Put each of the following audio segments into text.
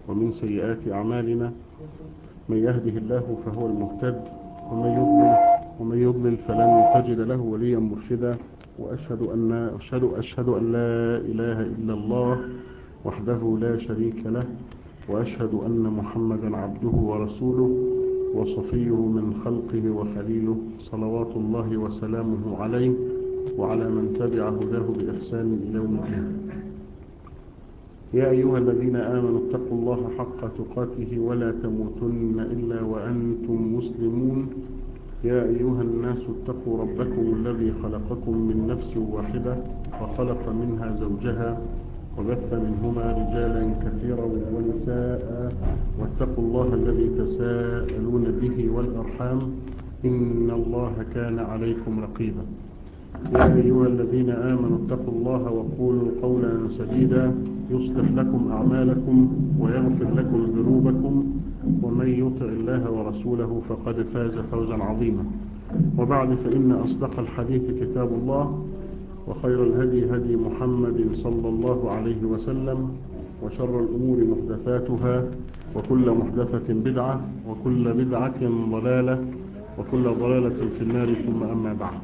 ومن سيئات أعمالنا من يهده الله فهو المهتد ومن يضلل ومن يضلل فلن تجد له وليا مرشدا وأشهد أن أشهد أشهد أن لا إله إلا الله وحده لا شريك له وأشهد أن محمدا عبده ورسوله وصفيه من خلقه وخليله صلوات الله وسلامه عليه وعلى من تبع هداه بإحسان إلى يوم الدين يا أيها الذين آمنوا اتقوا الله حق تقاته ولا تموتن إلا وأنتم مسلمون يا أيها الناس اتقوا ربكم الذي خلقكم من نفس واحدة وخلق منها زوجها وبث منهما رجالا كثيرا ونساء واتقوا الله الذي تساءلون به والأرحام إن الله كان عليكم رقيبا يا أيها الذين آمنوا اتقوا الله وقولوا قولا سديدا يصلح لكم أعمالكم ويغفر لكم ذنوبكم ومن يطع الله ورسوله فقد فاز فوزا عظيما وبعد فإن أصدق الحديث كتاب الله وخير الهدي هدي محمد صلى الله عليه وسلم وشر الأمور محدثاتها وكل محدثة بدعة وكل بدعة ضلالة وكل ضلالة في النار ثم أما بعد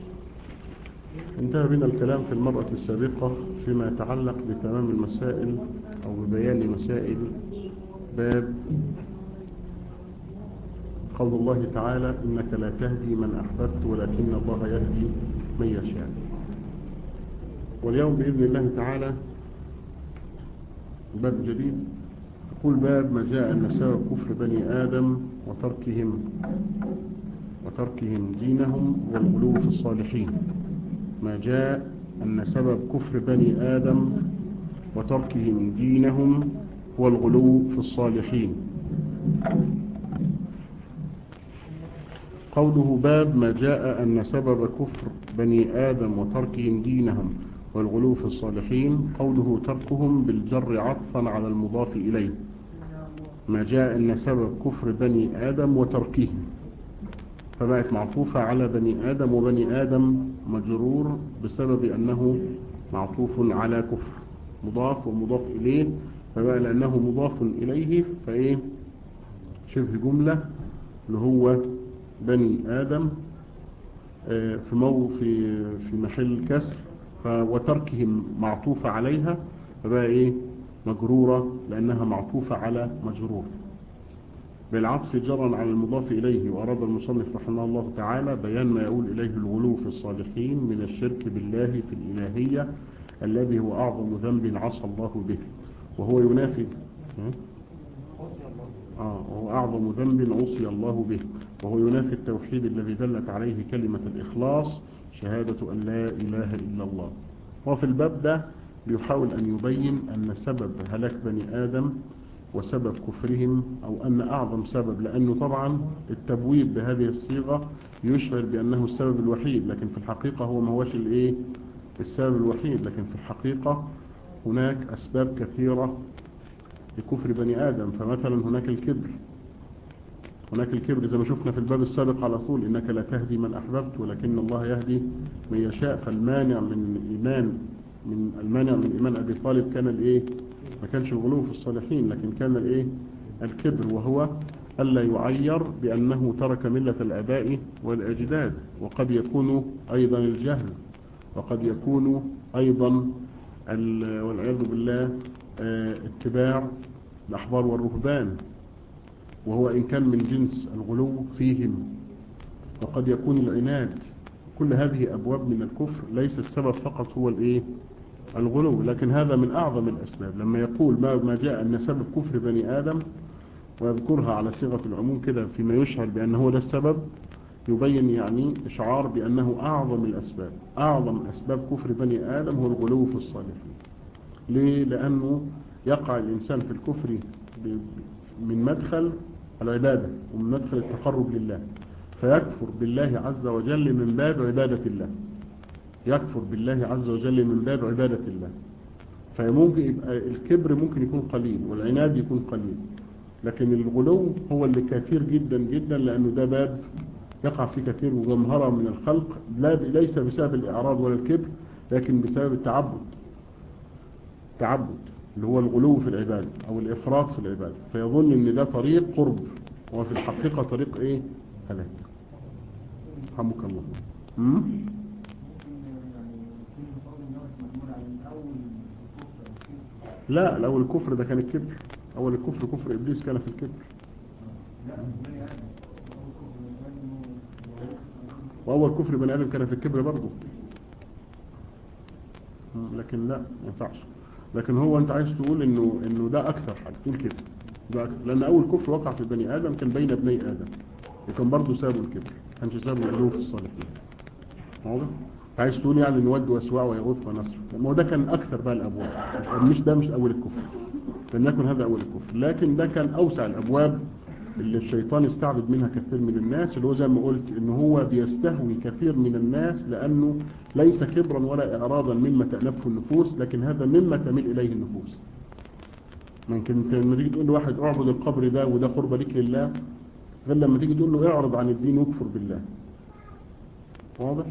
انتهى بنا الكلام في المرة السابقة فيما يتعلق بتمام المسائل أو ببيان مسائل باب قول الله تعالى إنك لا تهدي من أحببت ولكن الله يهدي من يشاء واليوم بإذن الله تعالى باب جديد يقول باب ما جاء أن سبب كفر بني آدم وتركهم وتركهم دينهم والغلو في الصالحين ما جاء أن سبب كفر بني آدم وتركهم دينهم هو الغلو في الصالحين قوله باب ما جاء أن سبب كفر بني آدم وتركهم دينهم والغلو في الصالحين قوله تركهم بالجر عطفا على المضاف إليه ما جاء أن سبب كفر بني آدم وتركهم فبقت معطوفة على بني آدم وبني آدم مجرور بسبب أنه معطوف على كفر مضاف ومضاف إليه فبقى لأنه مضاف إليه فإيه شبه جملة اللي هو بني آدم في مو في في محل كسر وتركهم معطوفة عليها فبقى إيه مجرورة لأنها معطوفة على مجرور بالعطف جرا على المضاف إليه وأراد المصنف رحمه الله تعالى بيان ما يقول إليه الغلو في الصالحين من الشرك بالله في الإلهية الذي هو أعظم ذنب عصى الله به وهو ينافي آه وهو أعظم ذنب عصي الله به وهو ينافي التوحيد الذي دلت عليه كلمة الإخلاص شهادة أن لا إله إلا الله وفي الباب ده بيحاول أن يبين أن سبب هلاك بني آدم وسبب كفرهم أو أن أعظم سبب لأنه طبعا التبويب بهذه الصيغة يشعر بأنه السبب الوحيد لكن في الحقيقة هو ما هوش الإيه السبب الوحيد لكن في الحقيقة هناك أسباب كثيرة لكفر بني آدم فمثلا هناك الكبر هناك الكبر زي ما شفنا في الباب السابق على طول إنك لا تهدي من أحببت ولكن الله يهدي من يشاء فالمانع من الإيمان من المانع من إيمان أبي طالب كان الإيه ما كانش الغلو في الصالحين لكن كان الايه الكبر وهو ألا يعير بأنه ترك ملة الآباء والأجداد وقد يكون أيضا الجهل وقد يكون أيضا والعياذ بالله اتباع الأحبار والرهبان وهو إن كان من جنس الغلو فيهم وقد يكون العناد كل هذه أبواب من الكفر ليس السبب فقط هو الإيه الغلو لكن هذا من أعظم الأسباب لما يقول ما ما جاء أن سبب كفر بني آدم ويذكرها على صيغة العموم كده فيما يشعر بأنه ده السبب يبين يعني إشعار بأنه أعظم الأسباب أعظم أسباب كفر بني آدم هو الغلو في الصالحين ليه؟ لأنه يقع الإنسان في الكفر من مدخل العبادة ومن مدخل التقرب لله فيكفر بالله عز وجل من باب عبادة الله يكفر بالله عز وجل من باب عبادة الله فممكن يبقى الكبر ممكن يكون قليل والعناد يكون قليل لكن الغلو هو اللي كثير جدا جدا لأنه ده باب يقع فيه كثير وجمهرة من الخلق لا ليس بسبب الإعراض ولا الكبر لكن بسبب التعبد تعبد اللي هو الغلو في العبادة او الافراط في العبادة فيظن ان ده طريق قرب وفي الحقيقة طريق ايه هلاك رحمك الله مم؟ لا الاول الكفر ده كان الكبر اول الكفر كفر ابليس كان في الكبر واول كفر بني ادم كان في الكبر برضه لكن لا ما ينفعش لكن هو انت عايز تقول انه انه ده اكثر حاجه تقول كده ده أكثر. لان اول كفر وقع في بني ادم كان بين ابني ادم وكان برضه سابوا الكبر كانش سابوا يعلوه في الصالحين واضح عايز تقول يعني ان ود واسواع ويغوث ونصر ما هو ده كان اكثر بقى الابواب مش, مش ده مش اول الكفر لم يكن هذا اول الكفر لكن ده كان اوسع الابواب اللي الشيطان استعبد منها كثير من الناس اللي هو زي ما قلت ان هو بيستهوي كثير من الناس لانه ليس كبرا ولا اعراضا مما تألفه النفوس لكن هذا مما تميل اليه النفوس ممكن لما تيجي تقول لواحد اعبد القبر ده وده قرب لك لله غير لما تيجي تقول له اعرض عن الدين واكفر بالله واضح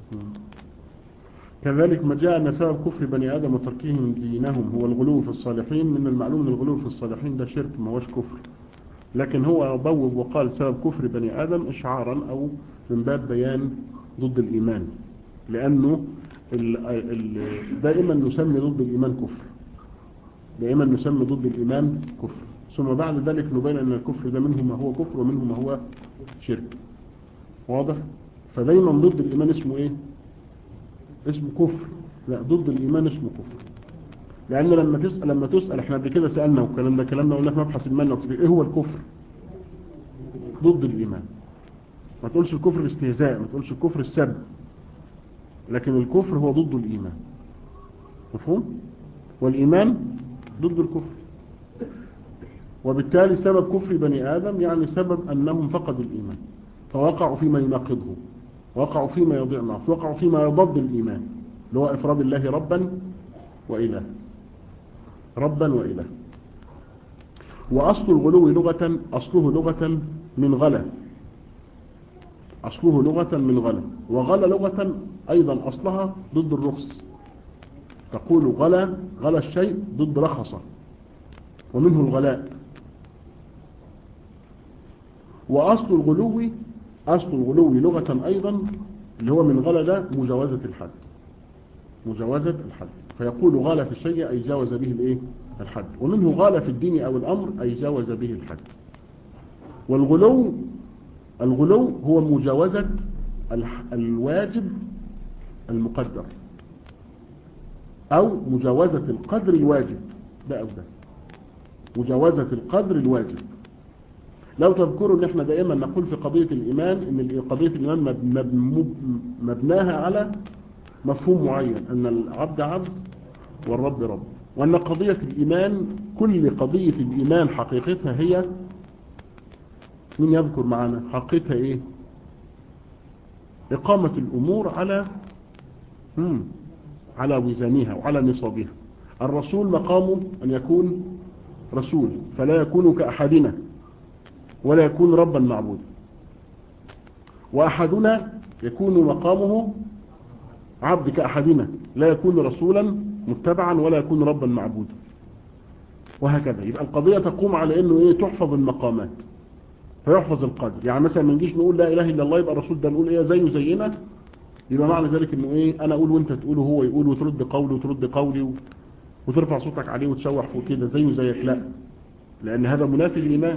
كذلك ما جاء أن سبب كفر بني آدم وتركهم دينهم هو الغلو في الصالحين من المعلوم أن الغلو في الصالحين ده شرك ما هوش كفر لكن هو بوب وقال سبب كفر بني آدم إشعارا أو من باب بيان ضد الإيمان لأنه ال ال دائما نسمي ضد الإيمان كفر دائما نسمي ضد الإيمان كفر ثم بعد ذلك نبين أن الكفر ده منه ما هو كفر ومنه ما هو شرك واضح فدايما ضد الإيمان اسمه إيه اسمه كفر لا ضد الإيمان اسمه كفر لأن لما تسأل لما تسأل احنا قبل كده سألنا والكلام ده كلامنا قلنا في مبحث المنة ايه هو الكفر ضد الإيمان ما تقولش الكفر الاستهزاء ما تقولش الكفر السب لكن الكفر هو ضد الإيمان مفهوم والإيمان ضد الكفر وبالتالي سبب كفر بني آدم يعني سبب أنهم فقدوا الإيمان فوقعوا فيما يناقضه وقعوا فيما يضيع معه وقعوا فيما يضد الإيمان اللي هو إفراد الله ربا وإله ربا وإله وأصل الغلو لغة أصله لغة من غلا أصله لغة من غلا وغلا لغة أيضا أصلها ضد الرخص تقول غلا غلا الشيء ضد رخصة ومنه الغلاء وأصل الغلو أصل الغلو لغة أيضا اللي هو من غلا ده مجاوزة الحد مجاوزة الحد فيقول غال في الشيء أي جاوز به الايه الحد ومنه غال في الدين أو الأمر أي جاوز به الحد والغلو الغلو هو مجاوزة الواجب المقدر أو مجاوزة القدر الواجب ده أو ده مجاوزة القدر الواجب لو تذكروا ان احنا دائما نقول في قضية الإيمان ان قضية الإيمان مبناها على مفهوم معين أن العبد عبد والرب رب وأن قضية الإيمان كل قضية الإيمان حقيقتها هي من يذكر معنا حقيقتها إيه إقامة الأمور على مم. على وزنها وعلى نصابها الرسول مقامه أن يكون رسول فلا يكون كأحدنا ولا يكون ربا معبودا وأحدنا يكون مقامه عبد كأحدنا لا يكون رسولا متبعا ولا يكون ربا معبودا وهكذا يبقى القضية تقوم على انه ايه تحفظ المقامات فيحفظ القدر يعني مثلا ما نجيش نقول لا اله الا الله يبقى الرسول ده نقول ايه زيه زينا يبقى معنى ذلك انه ايه انا اقول وانت تقول وهو يقول وترد قولي وترد قولي و... وترفع صوتك عليه وتشوح فوق كده زيه زيك لا لان هذا منافي الايمان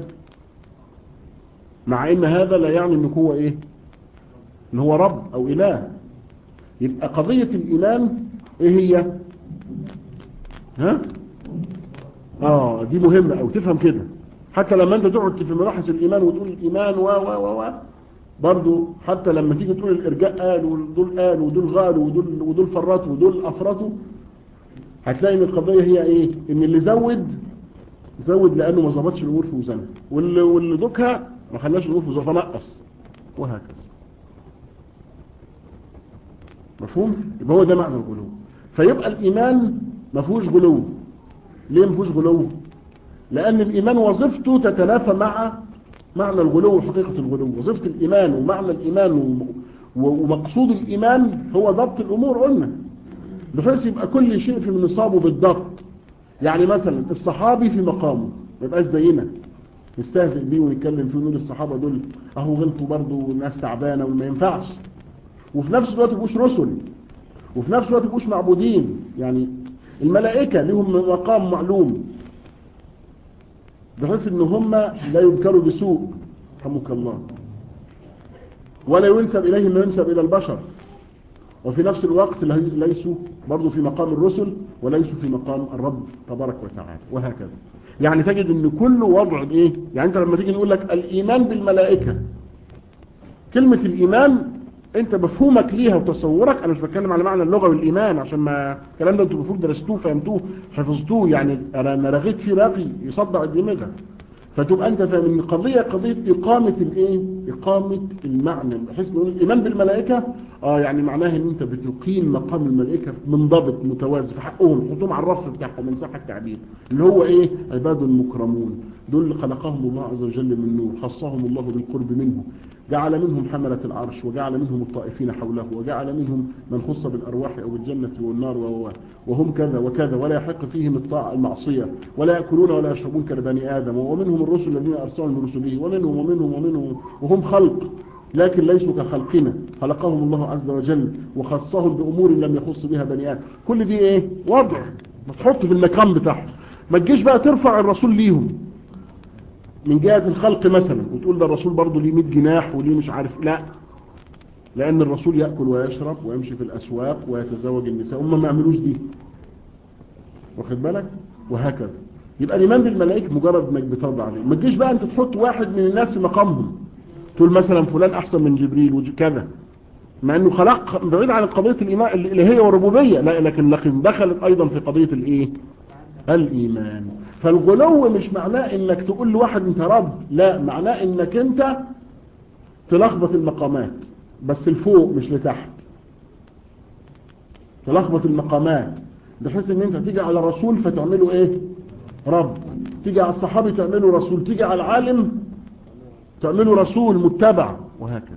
مع ان هذا لا يعني انه هو ايه ان هو رب او اله يبقى قضية الإيمان إيه هي ها آه دي مهمة أو تفهم كده حتى لما أنت تقعد في مباحث الإيمان وتقول الإيمان و و و و برضو حتى لما تيجي تقول الإرجاء قال ودول قال ودول غالوا ودول, ودول فرطوا ودول أفرطوا هتلاقي ان القضية هي ايه ان اللي زود زود لانه ما ظبطش الامور في وزنها واللي, واللي دوكها ما خلاش الامور في وزنها فنقص وهكذا مفهوم يبقى هو ده معنى الغلو فيبقى الايمان ما فيهوش غلو ليه ما فيهوش غلو لان الايمان وظيفته تتنافى مع معنى الغلو وحقيقة الغلو وظيفة الايمان ومعنى الايمان ومقصود الايمان هو ضبط الامور قلنا بحيث يبقى كل شيء في نصابه بالضبط يعني مثلا الصحابي في مقامه ما يبقاش زينا نستهزئ بيه ونتكلم فيه ونقول الصحابة دول اهو غلطوا برضه والناس تعبانة وما ينفعش وفي نفس الوقت يبقوش رسل وفي نفس الوقت يبقوش معبودين يعني الملائكة لهم مقام معلوم بحيث ان هم لا يذكروا بسوء رحمك الله ولا ينسب اليهم ما ينسب الى البشر وفي نفس الوقت ليسوا برضو في مقام الرسل وليسوا في مقام الرب تبارك وتعالى وهكذا يعني تجد ان كل وضع ايه يعني انت لما تيجي نقول لك الايمان بالملائكة كلمة الايمان انت مفهومك ليها وتصورك انا مش بتكلم على معنى اللغة والايمان عشان ما الكلام ده انتوا المفروض درستوه فهمتوه حفظتوه يعني انا رغيت فيه راقي يصدع دماغك فتبقى انت فاهم ان قضية قضية اقامة الايه اقامة المعنى بحيث نقول الايمان بالملائكة اه يعني معناها ان انت بتقيم مقام الملائكة منضبط متوازي في حقهم حطهم على الرف بتاعهم من صح التعبير اللي هو ايه عباد مكرمون دول اللي خلقهم الله عز وجل من نور خصهم الله بالقرب منه جعل منهم حملة العرش وجعل منهم الطائفين حوله وجعل منهم من خص بالأرواح أو الجنة والنار وهم كذا وكذا ولا يحق فيهم الطاعة المعصية ولا يأكلون ولا يشربون كالبني آدم ومنهم الرسل الذين أرسلوا من رسله ومنهم ومنهم ومنهم وهم خلق لكن ليسوا كخلقنا خلقهم الله عز وجل وخصهم بأمور لم يخص بها بني آدم كل دي ايه وضع ما تحط في المكان بتاعهم ما تجيش بقى ترفع الرسول ليهم من جهة الخلق مثلا وتقول ده الرسول برضه ليه 100 جناح وليه مش عارف لا لأن الرسول يأكل ويشرب ويمشي في الأسواق ويتزوج النساء هم ما يعملوش دي واخد بالك وهكذا يبقى الإيمان بالملائكة مجرد انك بترضى عليه ما تجيش بقى انت تحط واحد من الناس في مقامهم تقول مثلا فلان أحسن من جبريل وكذا مع انه خلق بعيد عن قضية الإيمان الإلهية والربوبية لا لكن لكن دخلت أيضا في قضية الإيه الإيمان فالغلو مش معناه انك تقول لواحد انت رب لا معناه انك انت تلخبط المقامات بس الفوق مش لتحت تلخبط المقامات بحيث ان انت تيجي على الرسول فتعمله ايه رب تيجي على الصحابي تعمله رسول تيجي على العالم تعمله رسول متبع وهكذا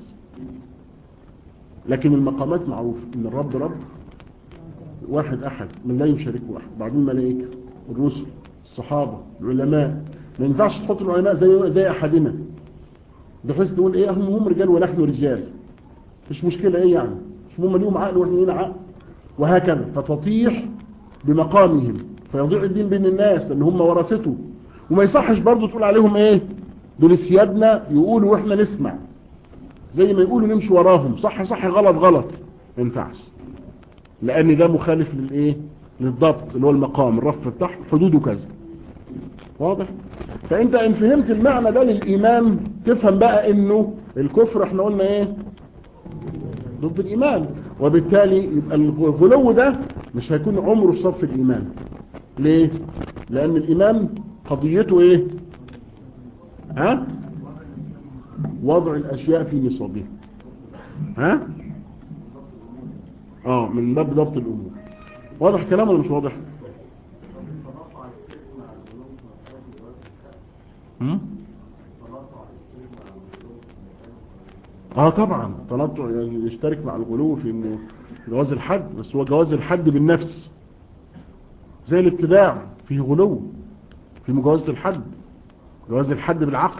لكن المقامات معروف ان الرب رب واحد احد من لا يشاركه احد بعدين ملائكه الرسل الصحابة العلماء ما ينفعش تحط العلماء زي زي احدنا بحيث تقول ايه هم هم رجال ونحن رجال مش مشكلة ايه يعني مش هم ليهم عقل واحنا لينا عقل وهكذا فتطيح بمقامهم فيضيع الدين بين الناس لان هم ورثته وما يصحش برضه تقول عليهم ايه دول سيادنا يقولوا واحنا نسمع زي ما يقولوا نمشي وراهم صح صح غلط غلط ما ينفعش لان ده مخالف للايه للضبط اللي هو المقام الرف تحت حدوده كذا واضح فانت ان فهمت المعنى ده للايمان تفهم بقى انه الكفر احنا قلنا ايه ضد الايمان وبالتالي يبقى الغلو ده مش هيكون عمره في صف الايمان ليه لان الايمان قضيته ايه ها وضع الاشياء في نصابها ها اه من باب ضبط الامور واضح كلام ولا مش واضح هم؟ اه طبعا تنطع يعني يشترك مع الغلو في انه جواز الحد بس هو جواز الحد بالنفس زي الابتداع فيه غلو في مجاوزة الحد جواز الحد بالعقل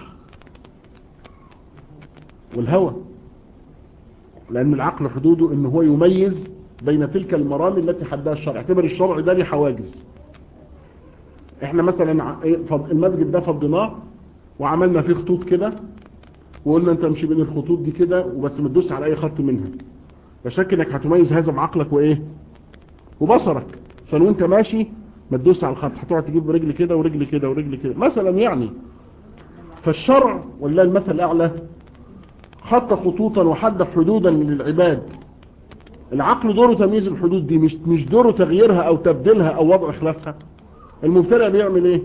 والهوى لان العقل حدوده ان هو يميز بين تلك المرامي التي حدها الشرع اعتبر الشرع ده ليه حواجز احنا مثلا المسجد ده فضيناه وعملنا فيه خطوط كده وقلنا انت امشي بين الخطوط دي كده وبس ما تدوس على اي خط منها لا شك انك هتميز هذا بعقلك وايه وبصرك عشان وانت ماشي ما تدوس على الخط هتقعد تجيب رجل كده ورجل كده ورجل كده مثلا يعني فالشرع والله المثل الاعلى خط خطوطا وحد حدودا للعباد العقل دوره تمييز الحدود دي مش مش دوره تغييرها او تبديلها او وضع خلافها المبتدع بيعمل ايه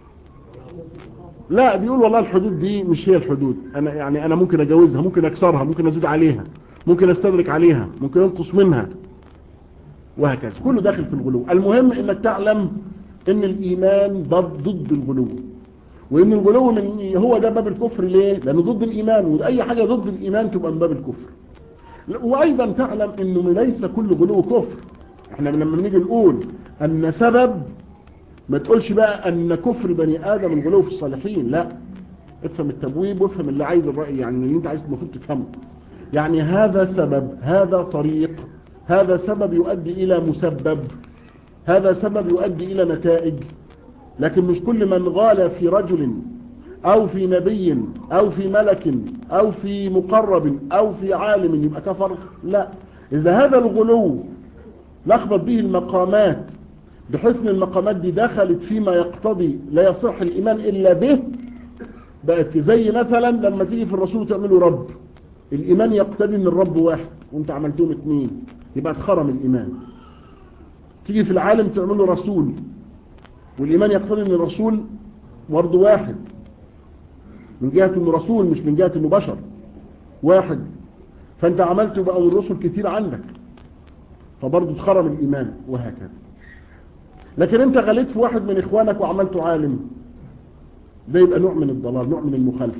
لا بيقول والله الحدود دي مش هي الحدود انا يعني انا ممكن اجاوزها ممكن اكسرها ممكن ازيد عليها ممكن استدرك عليها ممكن انقص منها وهكذا كله داخل في الغلو المهم انك تعلم ان الايمان ضد ضد الغلو وان الغلو من هو ده باب الكفر ليه لانه ضد الايمان واي حاجه ضد الايمان تبقى من باب الكفر وايضا تعلم انه ليس كل غلو كفر احنا لما بنيجي نقول ان سبب ما تقولش بقى ان كفر بني ادم الغلو في الصالحين لا افهم التبويب وافهم اللي عايز الرأي يعني اللي انت عايز المفروض تفهمه يعني هذا سبب هذا طريق هذا سبب يؤدي الى مسبب هذا سبب يؤدي الى نتائج لكن مش كل من غال في رجل او في نبي او في ملك او في مقرب او في عالم يبقى كفر لا اذا هذا الغلو لخبط به المقامات بحيث ان المقامات دي دخلت فيما يقتضي لا يصح الايمان الا به بقت زي مثلا لما تيجي في الرسول تعمله رب الايمان يقتضي ان الرب واحد وانت عملتهم اثنين يبقى اتخرم الايمان تيجي في العالم تعمله رسول والايمان يقتضي ان الرسول برضه واحد من جهة انه رسول مش من جهة انه بشر واحد فانت عملته بقى الرسل كتير عندك فبرضه اتخرم الايمان وهكذا لكن انت غليت في واحد من اخوانك وعملته عالم ده يبقى نوع من الضلال نوع من المخالفة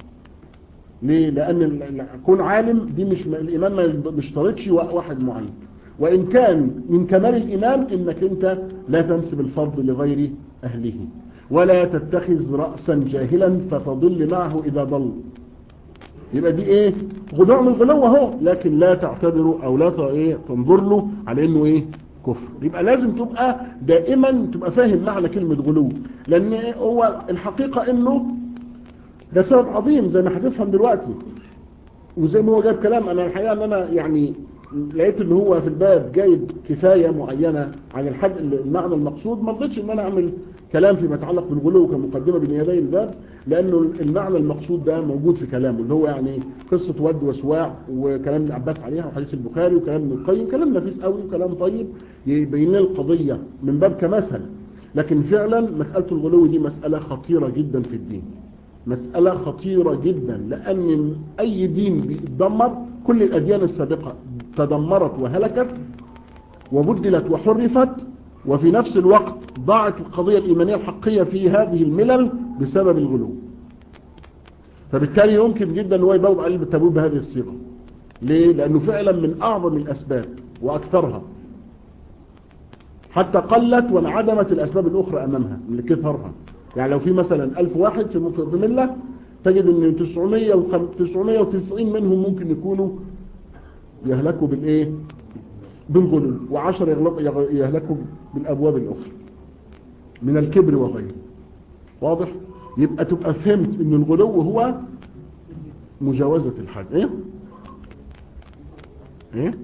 ليه لان كون عالم دي مش الايمان ما بيشترطش واحد معين وان كان من كمال الايمان انك انت لا تنسب الفضل لغير اهله ولا تتخذ رأسا جاهلا فتضل معه اذا ضل يبقى دي ايه غدوع من الغلو اهو لكن لا تعتبره او لا ايه تنظر له على انه ايه كفر يبقى لازم تبقى دائما تبقى فاهم معنى كلمة غلو لان هو الحقيقة انه ده سبب عظيم زي ما هتفهم دلوقتي وزي ما هو جايب كلام انا الحقيقة ان انا يعني لقيت ان هو في الباب جايب كفاية معينة عن الحد المعنى المقصود ما رضيتش ان انا اعمل كلام فيما يتعلق بالغلو كمقدمة بين يدي الباب لانه المعنى المقصود ده موجود في كلامه اللي هو يعني قصة ود وسواع وكلام ابن عباس عليها وحديث البخاري وكلام ابن القيم كلام نفيس قوي وكلام طيب يبين لنا القضية من باب كمثل لكن فعلا مسألة الغلو دي مسألة خطيرة جدا في الدين مسألة خطيرة جدا لأن أي دين بيتدمر كل الأديان السابقة تدمرت وهلكت وبدلت وحرفت وفي نفس الوقت ضاعت القضية الإيمانية الحقية في هذه الملل بسبب الغلو فبالتالي يمكن جدا هو يبوب عليه بالتبويب بهذه الصيغة ليه؟ لأنه فعلا من أعظم الأسباب وأكثرها حتى قلت وانعدمت الأسباب الأخرى أمامها من كثرها يعني لو في مثلا ألف واحد في ملة تجد أن 990 منهم ممكن يكونوا يهلكوا بالإيه بالغلو وعشر يهلكوا بالأبواب الأخرى من الكبر وغيره واضح يبقى تبقى فهمت ان الغلو هو مجاوزة الحد ايه ايه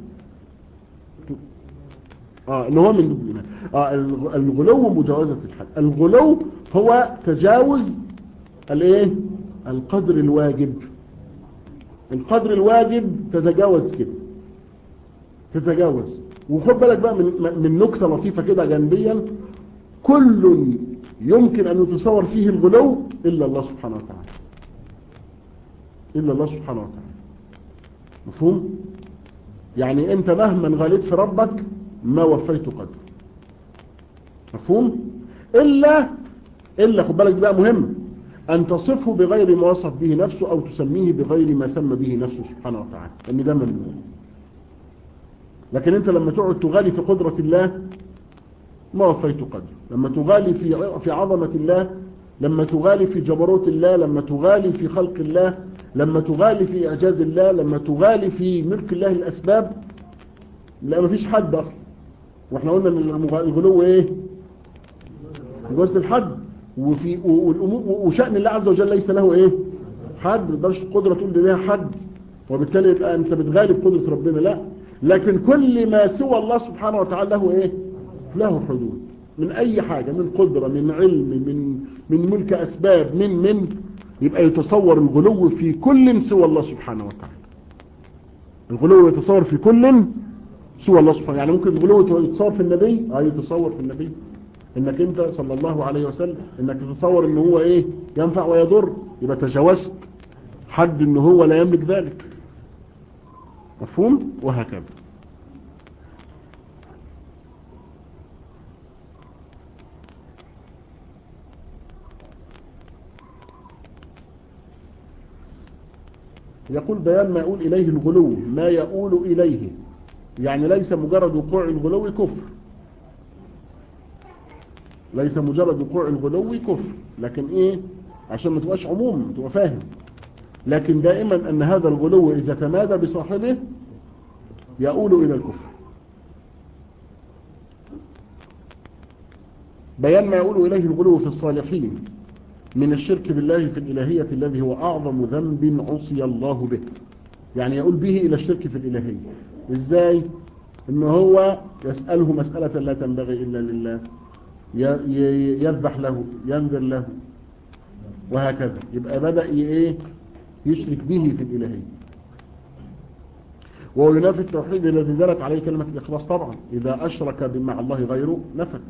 اه اللي هو من الإيمان اه الغلو مجاوزة الحد الغلو هو تجاوز الايه القدر الواجب القدر الواجب تتجاوز كده تتجاوز وخد بالك بقى من من نكته لطيفه كده جانبيا كل يمكن ان يتصور فيه الغلو الا الله سبحانه وتعالى الا الله سبحانه وتعالى مفهوم يعني انت مهما غليت في ربك ما وفيت قدره مفهوم الا الا خد بالك بقى مهم ان تصفه بغير ما وصف به نفسه او تسميه بغير ما سمى به نفسه سبحانه وتعالى لان ده ممنوع لكن انت لما تقعد تغالي في قدرة الله ما وفيت قدر لما تغالي في في عظمة الله لما تغالي في جبروت الله لما تغالي في خلق الله لما تغالي في إعجاز الله لما تغالي في ملك الله الأسباب لا ما فيش حد أصلا واحنا قلنا ان الغلو ايه جوز الحد وفي وشأن الله عز وجل ليس له ايه حد ما تقدرش القدرة تقول لها حد وبالتالي يبقى انت بتغالي بقدرة ربنا لا لكن كل ما سوى الله سبحانه وتعالى له ايه له حدود من اي حاجة من قدرة من علم من من ملك اسباب من من يبقى يتصور الغلو في كل سوى الله سبحانه وتعالى الغلو يتصور في كل سوى الله سبحانه يعني ممكن الغلو يتصور في النبي اه يتصور في النبي انك انت صلى الله عليه وسلم انك تتصور ان هو ايه ينفع ويضر يبقى تجاوزت حد ان هو لا يملك ذلك مفهوم وهكذا يقول بيان ما يقول إليه الغلو ما يقول إليه يعني ليس مجرد وقوع الغلو كفر ليس مجرد وقوع الغلو كفر لكن ايه عشان ما تبقاش عموم تبقى فاهم لكن دائما ان هذا الغلو اذا تمادى بصاحبه يؤول الى الكفر بيان ما يقول إليه الغلو في الصالحين من الشرك بالله في الإلهية الذي هو أعظم ذنب عصي الله به يعني يقول به إلى الشرك في الإلهية إزاي إن هو يسأله مسألة لا تنبغي إلا لله يذبح له ينذر له وهكذا يبقى بدأ إيه يشرك به في الإلهية وهو ينافي التوحيد الذي دلت عليه كلمة الإخلاص طبعا إذا أشرك مع الله غيره نفت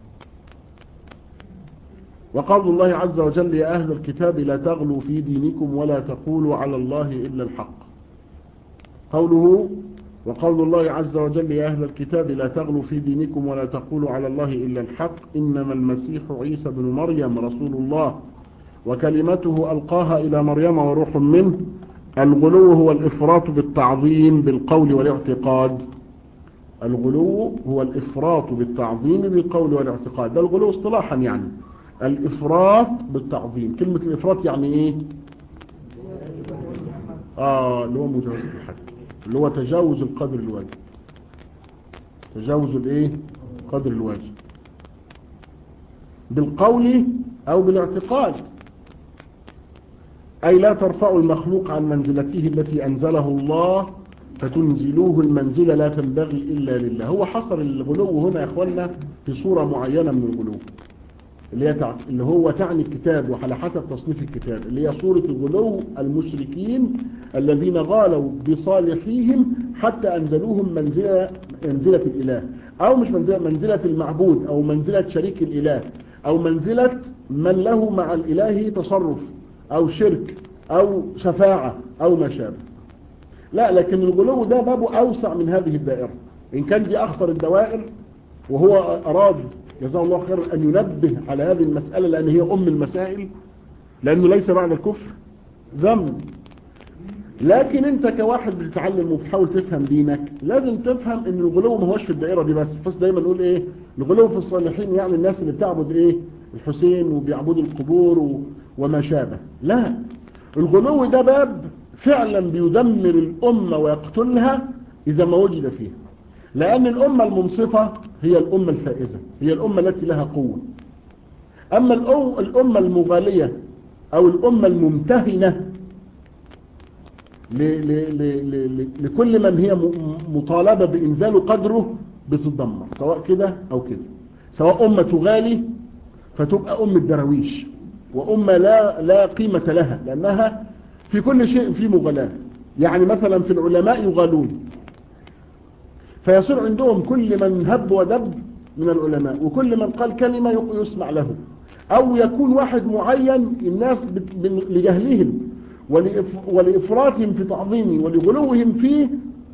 وقول الله عز وجل يا أهل الكتاب لا تغلوا في دينكم ولا تقولوا على الله إلا الحق قوله وقول الله عز وجل يا أهل الكتاب لا تغلوا في دينكم ولا تقولوا على الله إلا الحق إنما المسيح عيسى بن مريم رسول الله وكلمته ألقاها إلى مريم وروح منه الغلو هو الإفراط بالتعظيم بالقول والاعتقاد الغلو هو الإفراط بالتعظيم بالقول والاعتقاد ده الغلو اصطلاحا يعني الإفراط بالتعظيم كلمة الإفراط يعني إيه آه اللي هو مجاوز الحد اللي هو تجاوز القدر الواجب تجاوز الإيه قدر الواجب بالقول أو بالاعتقاد أي لا ترفع المخلوق عن منزلته التي أنزله الله فتنزلوه المنزلة لا تنبغي إلا لله هو حصر الغلو هنا يا أخوانا في صورة معينة من الغلو اللي, هي تع... اللي هو تعني الكتاب وعلى حسب تصنيف الكتاب اللي هي صورة الغلو المشركين الذين غالوا بصالحيهم حتى أنزلوهم منزلة, منزلة الإله أو مش منزلة, منزلة المعبود أو منزلة شريك الإله أو منزلة من له مع الإله تصرف أو شرك أو شفاعة أو ما شابه لا لكن الغلو ده بابه أوسع من هذه الدائرة إن كان دي أخطر الدوائر وهو أراد جزاه الله خير أن ينبه على هذه المسألة لأن هي أم المسائل لأنه ليس بعد الكفر ذنب لكن انت كواحد بتتعلم وبتحاول تفهم دينك لازم تفهم ان الغلو ما هوش في الدائرة دي بس بس دايما نقول ايه الغلو في الصالحين يعني الناس اللي بتعبد ايه الحسين وبيعبدوا القبور و... وما شابه لا الغلو ده باب فعلا بيدمر الأمة ويقتلها إذا ما وجد فيها لأن الأمة المنصفة هي الأمة الفائزة هي الأمة التي لها قوة أما الأمة المغالية أو الأمة الممتهنة لكل من هي مطالبة بإنزال قدره بتدمر سواء كده أو كده سواء أمة تغالي فتبقى أمة درويش وأمة لا, لا قيمة لها لأنها في كل شيء في مغالاة يعني مثلا في العلماء يغالون فيصير عندهم كل من هب ودب من العلماء وكل من قال كلمة يسمع له أو يكون واحد معين الناس لجهلهم ولإفراطهم في تعظيمه ولغلوهم فيه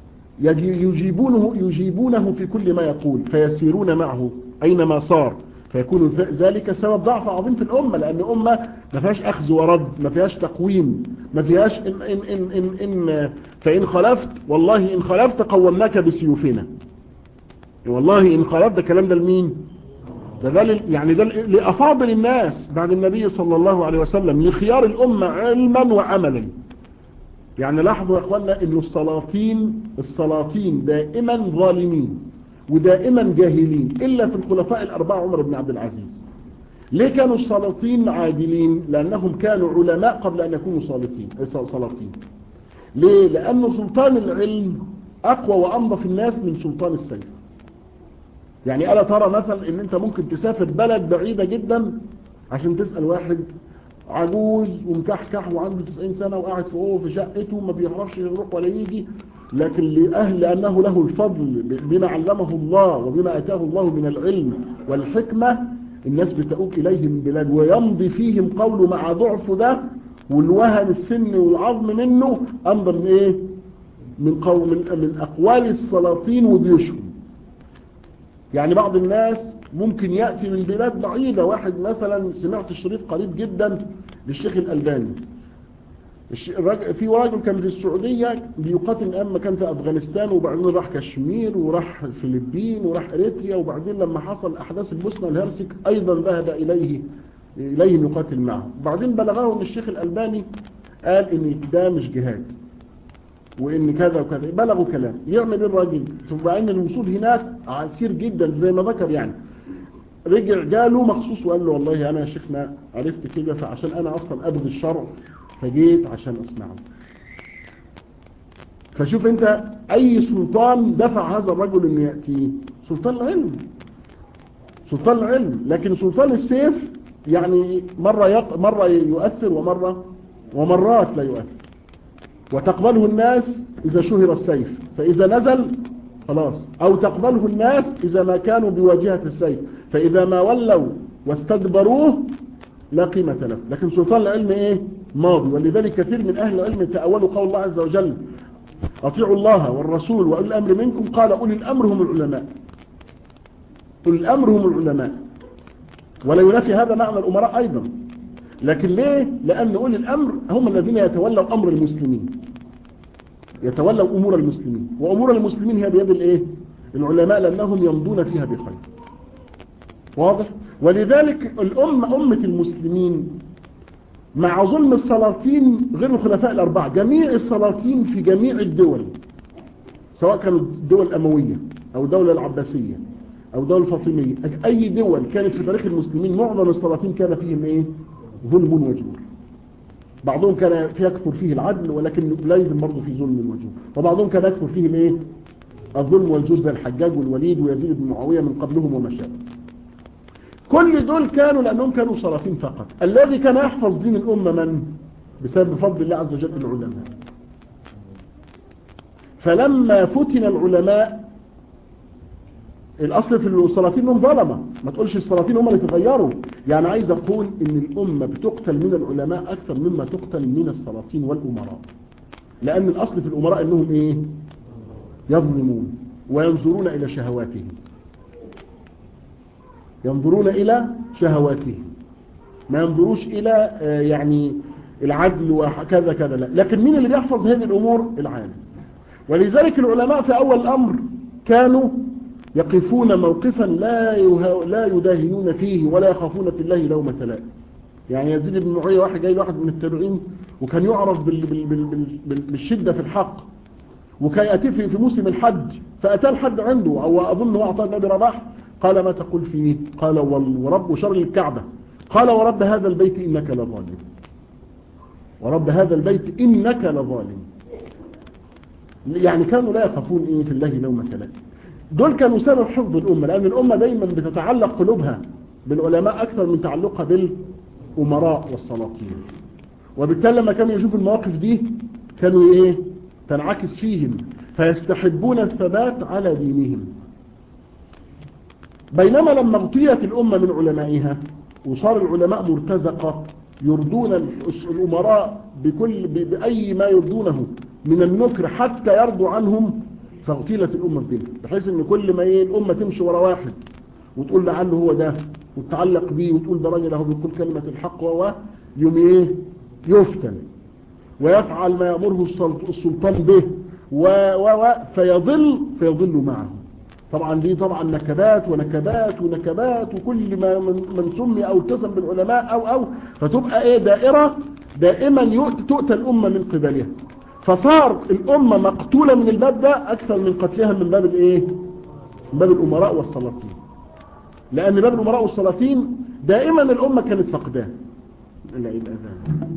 يجيبونه, يجيبونه في كل ما يقول فيسيرون معه أينما صار فيكون ذلك سبب ضعف عظيم في الأمة لأن أمة ما فيهاش أخذ ورد ما فيهاش تقويم ما فيهاش إن, إن, إن, إن, إن فإن خلفت والله إن خلفت قومناك بسيوفنا والله إن خلفت ده كلام ده لمين ده, ده يعني ده لأفاضل الناس بعد النبي صلى الله عليه وسلم لخيار الأمة علما وعملا يعني لاحظوا يا أخوانا إن السلاطين السلاطين دائما ظالمين ودائما جاهلين إلا في الخلفاء الأربعة عمر بن عبد العزيز ليه كانوا السلاطين عادلين لأنهم كانوا علماء قبل أن يكونوا سلاطين سلاطين ليه لأن سلطان العلم أقوى وأنظف الناس من سلطان السيف يعني ألا ترى مثلا ان انت ممكن تسافر بلد بعيدة جدا عشان تسأل واحد عجوز ومكحكح وعنده 90 سنة وقاعد في اوه في شقته ما بيعرفش يروح ولا يجي لكن لأهل لأنه له الفضل بما علمه الله وبما أتاه الله من العلم والحكمة الناس بتؤوب إليهم بلاد ويمضي فيهم قوله مع ضعف ده والوهن السن والعظم منه أنظر من إيه من, قول من, من أقوال السلاطين وجيوشهم يعني بعض الناس ممكن يأتي من بلاد بعيدة واحد مثلا سمعت الشريط قريب جدا للشيخ الألباني الش- الراجل في راجل كان في السعودية بيقاتل أما كان في أفغانستان وبعدين راح كشمير وراح الفلبين وراح إريتريا وبعدين لما حصل أحداث البوسنة والهرسك أيضا ذهب إليه إليهم يقاتل معه وبعدين بلغه أن الشيخ الألباني قال إن ده مش جهاد وإن كذا وكذا بلغوا كلام يعمل إيه الراجل ثم ان الوصول هناك عسير جدا زي ما ذكر يعني رجع جاله مخصوص وقال له والله أنا يا شيخنا عرفت كده فعشان أنا أصلا أبغي الشرع فجيت عشان أسمعه فشوف أنت أي سلطان دفع هذا الرجل أن يأتي سلطان العلم سلطان العلم لكن سلطان السيف يعني مرة, يق... مرة يؤثر ومرة ومرات لا يؤثر وتقبله الناس إذا شهر السيف فإذا نزل خلاص أو تقبله الناس إذا ما كانوا بواجهة السيف فإذا ما ولوا واستدبروه لا قيمة له لكن سلطان العلم إيه ماضي ولذلك كثير من أهل العلم تأولوا قول الله عز وجل أطيعوا الله والرسول وأولي الأمر منكم قال أولي الأمر هم العلماء أولي الأمر هم العلماء ولا ينافي هذا معنى الأمراء أيضا لكن ليه لأن أولي الأمر هم الذين يتولوا أمر المسلمين يتولوا أمور المسلمين وأمور المسلمين هي بيد الإيه العلماء لأنهم يمضون فيها بخير واضح ولذلك الأمة أمة المسلمين مع ظلم السلاطين غير الخلفاء الأربعة جميع السلاطين في جميع الدول سواء كانوا الدول الأموية أو الدولة العباسية أو الدولة الفاطمية أي دول كانت في تاريخ المسلمين معظم السلاطين كان فيهم إيه ظلم وجور بعضهم كان يكثر فيه العدل ولكن لا يلزم برضه فيه ظلم وجور وبعضهم كان يكثر فيه الايه الظلم والجور زي الحجاج والوليد ويزيد بن معاويه من قبلهم وما شابه كل دول كانوا لانهم كانوا سلاطين فقط الذي كان يحفظ دين الامه من بسبب فضل الله عز وجل العلماء فلما فتن العلماء الاصل في السلاطين انهم ظلمه ما تقولش السلاطين هم اللي تغيروا يعني عايز اقول ان الامه بتقتل من العلماء اكثر مما تقتل من السلاطين والامراء لان الاصل في الامراء انهم ايه يظلمون وينظرون الى شهواتهم ينظرون الى شهواتهم ما ينظروش الى آه يعني العدل وكذا كذا لا لكن مين اللي بيحفظ هذه الامور العالم ولذلك العلماء في اول الامر كانوا يقفون موقفا لا لا يداهنون فيه ولا يخافون في الله لومة لائم يعني يزيد بن معاويه واحد جاي واحد من التابعين وكان يعرف بال بال بال بال بالشدة في الحق وكان يأتي في, في موسم الحج فأتى الحج عنده أو أظن هو أعطاه النبي رباح قال ما تقول فيه قال ورب شر الكعبة قال ورب هذا البيت إنك لظالم ورب هذا البيت إنك لظالم يعني كانوا لا يخافون إيه في الله لومة لائم دول كانوا سبب حفظ الأمة لأن الأمة دايما بتتعلق قلوبها بالعلماء أكثر من تعلقها بالأمراء والسلاطين وبالتالي لما كانوا يشوفوا المواقف دي كانوا إيه تنعكس فيهم فيستحبون الثبات على دينهم بينما لما اغطيت الأمة من علمائها وصار العلماء مرتزقة يردون الأمراء بكل بأي ما يردونه من النكر حتى يرضوا عنهم فاغتيلت الأمة بدين بحيث ان كل ما ايه الأمة تمشي ورا واحد وتقول لعله هو ده وتتعلق بيه وتقول ده راجل اهو بيقول كلمة الحق وهو يوم ايه يفتن ويفعل ما يأمره السلطان به و و و فيضل فيضل معه طبعا دي طبعا نكبات ونكبات ونكبات وكل ما من, من سمي او التزم بالعلماء او او فتبقى ايه دائرة دائما تؤتى الأمة من قبلها فصار الأمة مقتولة من الباب ده أكثر من قتلها من باب الإيه؟ من باب الأمراء والسلاطين لأن باب الأمراء والسلاطين دائما الأمة كانت فقدان إلا إلى الأذان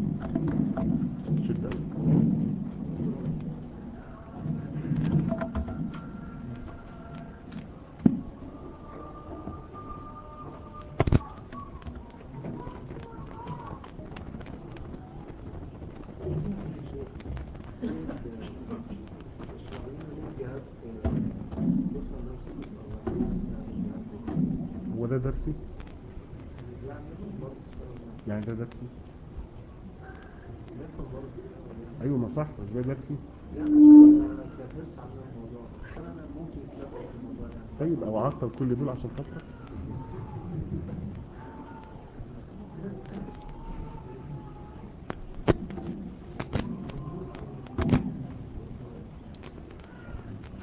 هو ده درسي يعني ده درسي ايوه ما صح بس ده درسي طيب او عطل كل دول عشان خاطرك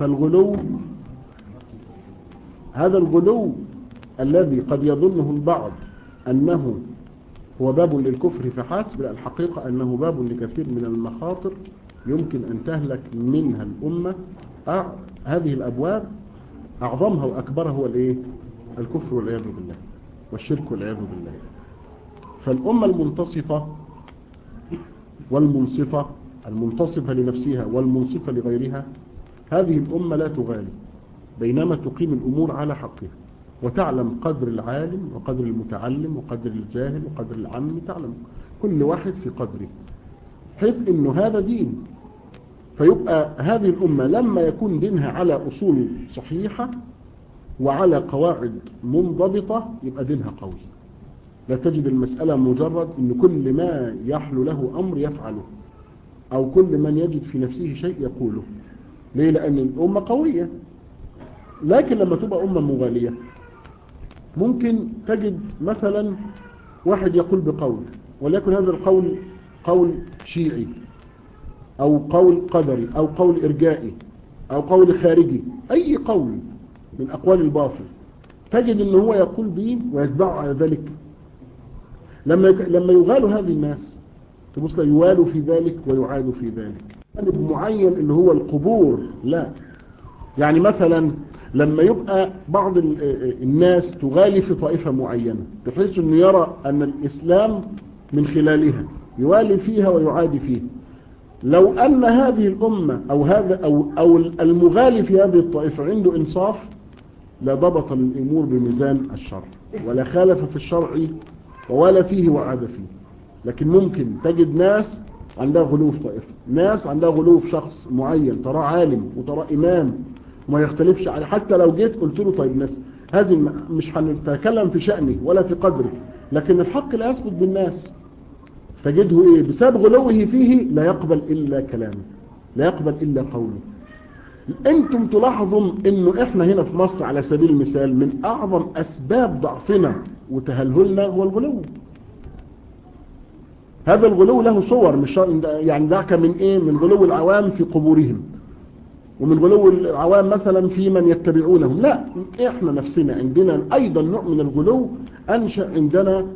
فالغلو هذا الغلو الذي قد يظنه البعض أنه هو باب للكفر فحسب لا الحقيقة أنه باب لكثير من المخاطر يمكن أن تهلك منها الأمة أع... هذه الأبواب أعظمها وأكبرها هو الإيه؟ الكفر والعياذ بالله والشرك والعياذ بالله فالأمة المنتصفة والمنصفة المنتصفة لنفسها والمنصفة لغيرها هذه الأمة لا تغالي بينما تقيم الأمور على حقها وتعلم قدر العالم وقدر المتعلم وقدر الجاهل وقدر العم تعلم كل واحد في قدره حيث انه هذا دين فيبقى هذه الأمة لما يكون دينها على أصول صحيحة وعلى قواعد منضبطة يبقى دينها قوي لا تجد المسألة مجرد ان كل ما يحلو له أمر يفعله أو كل من يجد في نفسه شيء يقوله ليه لأن الأمة قوية لكن لما تبقى أمة مغالية ممكن تجد مثلا واحد يقول بقول وليكن هذا القول قول شيعي أو قول قدري أو قول إرجائي أو قول خارجي أي قول من أقوال الباطل تجد أنه هو يقول به ويتبع على ذلك لما لما يغال هذه الناس تبص يوال في ذلك ويعاد في ذلك جانب معين اللي هو القبور لا يعني مثلا لما يبقى بعض الناس تغالي في طائفة معينة بحيث انه يرى ان الاسلام من خلالها يوالي فيها ويعادي فيها لو ان هذه الامة او هذا او, أو المغالي في هذه الطائفة عنده انصاف لضبط الامور بميزان الشرع ولا خالف في الشرع ووالى فيه وعاد فيه لكن ممكن تجد ناس عندها غلو في طائفة ناس عندها غلو في شخص معين تراه عالم وتراه إمام وما يختلفش عليه حتى لو جيت قلت له طيب ناس هذه مش هنتكلم في شأنه ولا في قدره لكن الحق لا يثبت بالناس تجده ايه بسبب غلوه فيه لا يقبل إلا كلامه لا يقبل إلا قوله انتم تلاحظوا انه احنا هنا في مصر على سبيل المثال من اعظم اسباب ضعفنا وتهلهلنا هو الغلو هذا الغلو له صور مش يعني ذاك من ايه من غلو العوام في قبورهم ومن غلو العوام مثلا في من يتبعونهم لا احنا نفسنا عندنا ايضا نوع من الغلو انشأ عندنا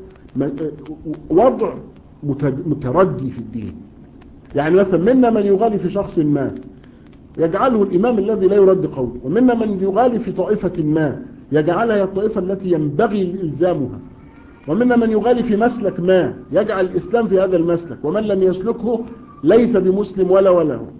وضع متردي في الدين يعني مثلا منا من يغالي في شخص ما يجعله الإمام الذي لا يرد قوله ومنا من يغالي في طائفة ما يجعلها هي الطائفة التي ينبغي إلزامها ومنا من يغالي في مسلك ما يجعل الإسلام في هذا المسلك ومن لم يسلكه ليس بمسلم ولا ولا هو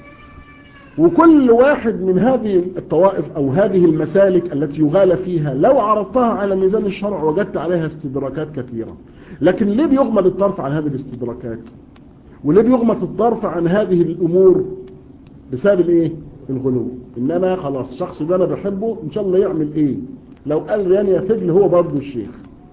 وكل واحد من هذه الطوائف أو هذه المسالك التي يغال فيها لو عرضتها على ميزان الشرع وجدت عليها استدراكات كثيرة لكن ليه بيغمض الطرف عن هذه الاستدراكات وليه بيغمض الطرف عن هذه الأمور بسبب الايه الغلو انما خلاص الشخص ده انا بحبه ان شاء الله يعمل ايه لو قال ريان يا فجل هو برضه الشيخ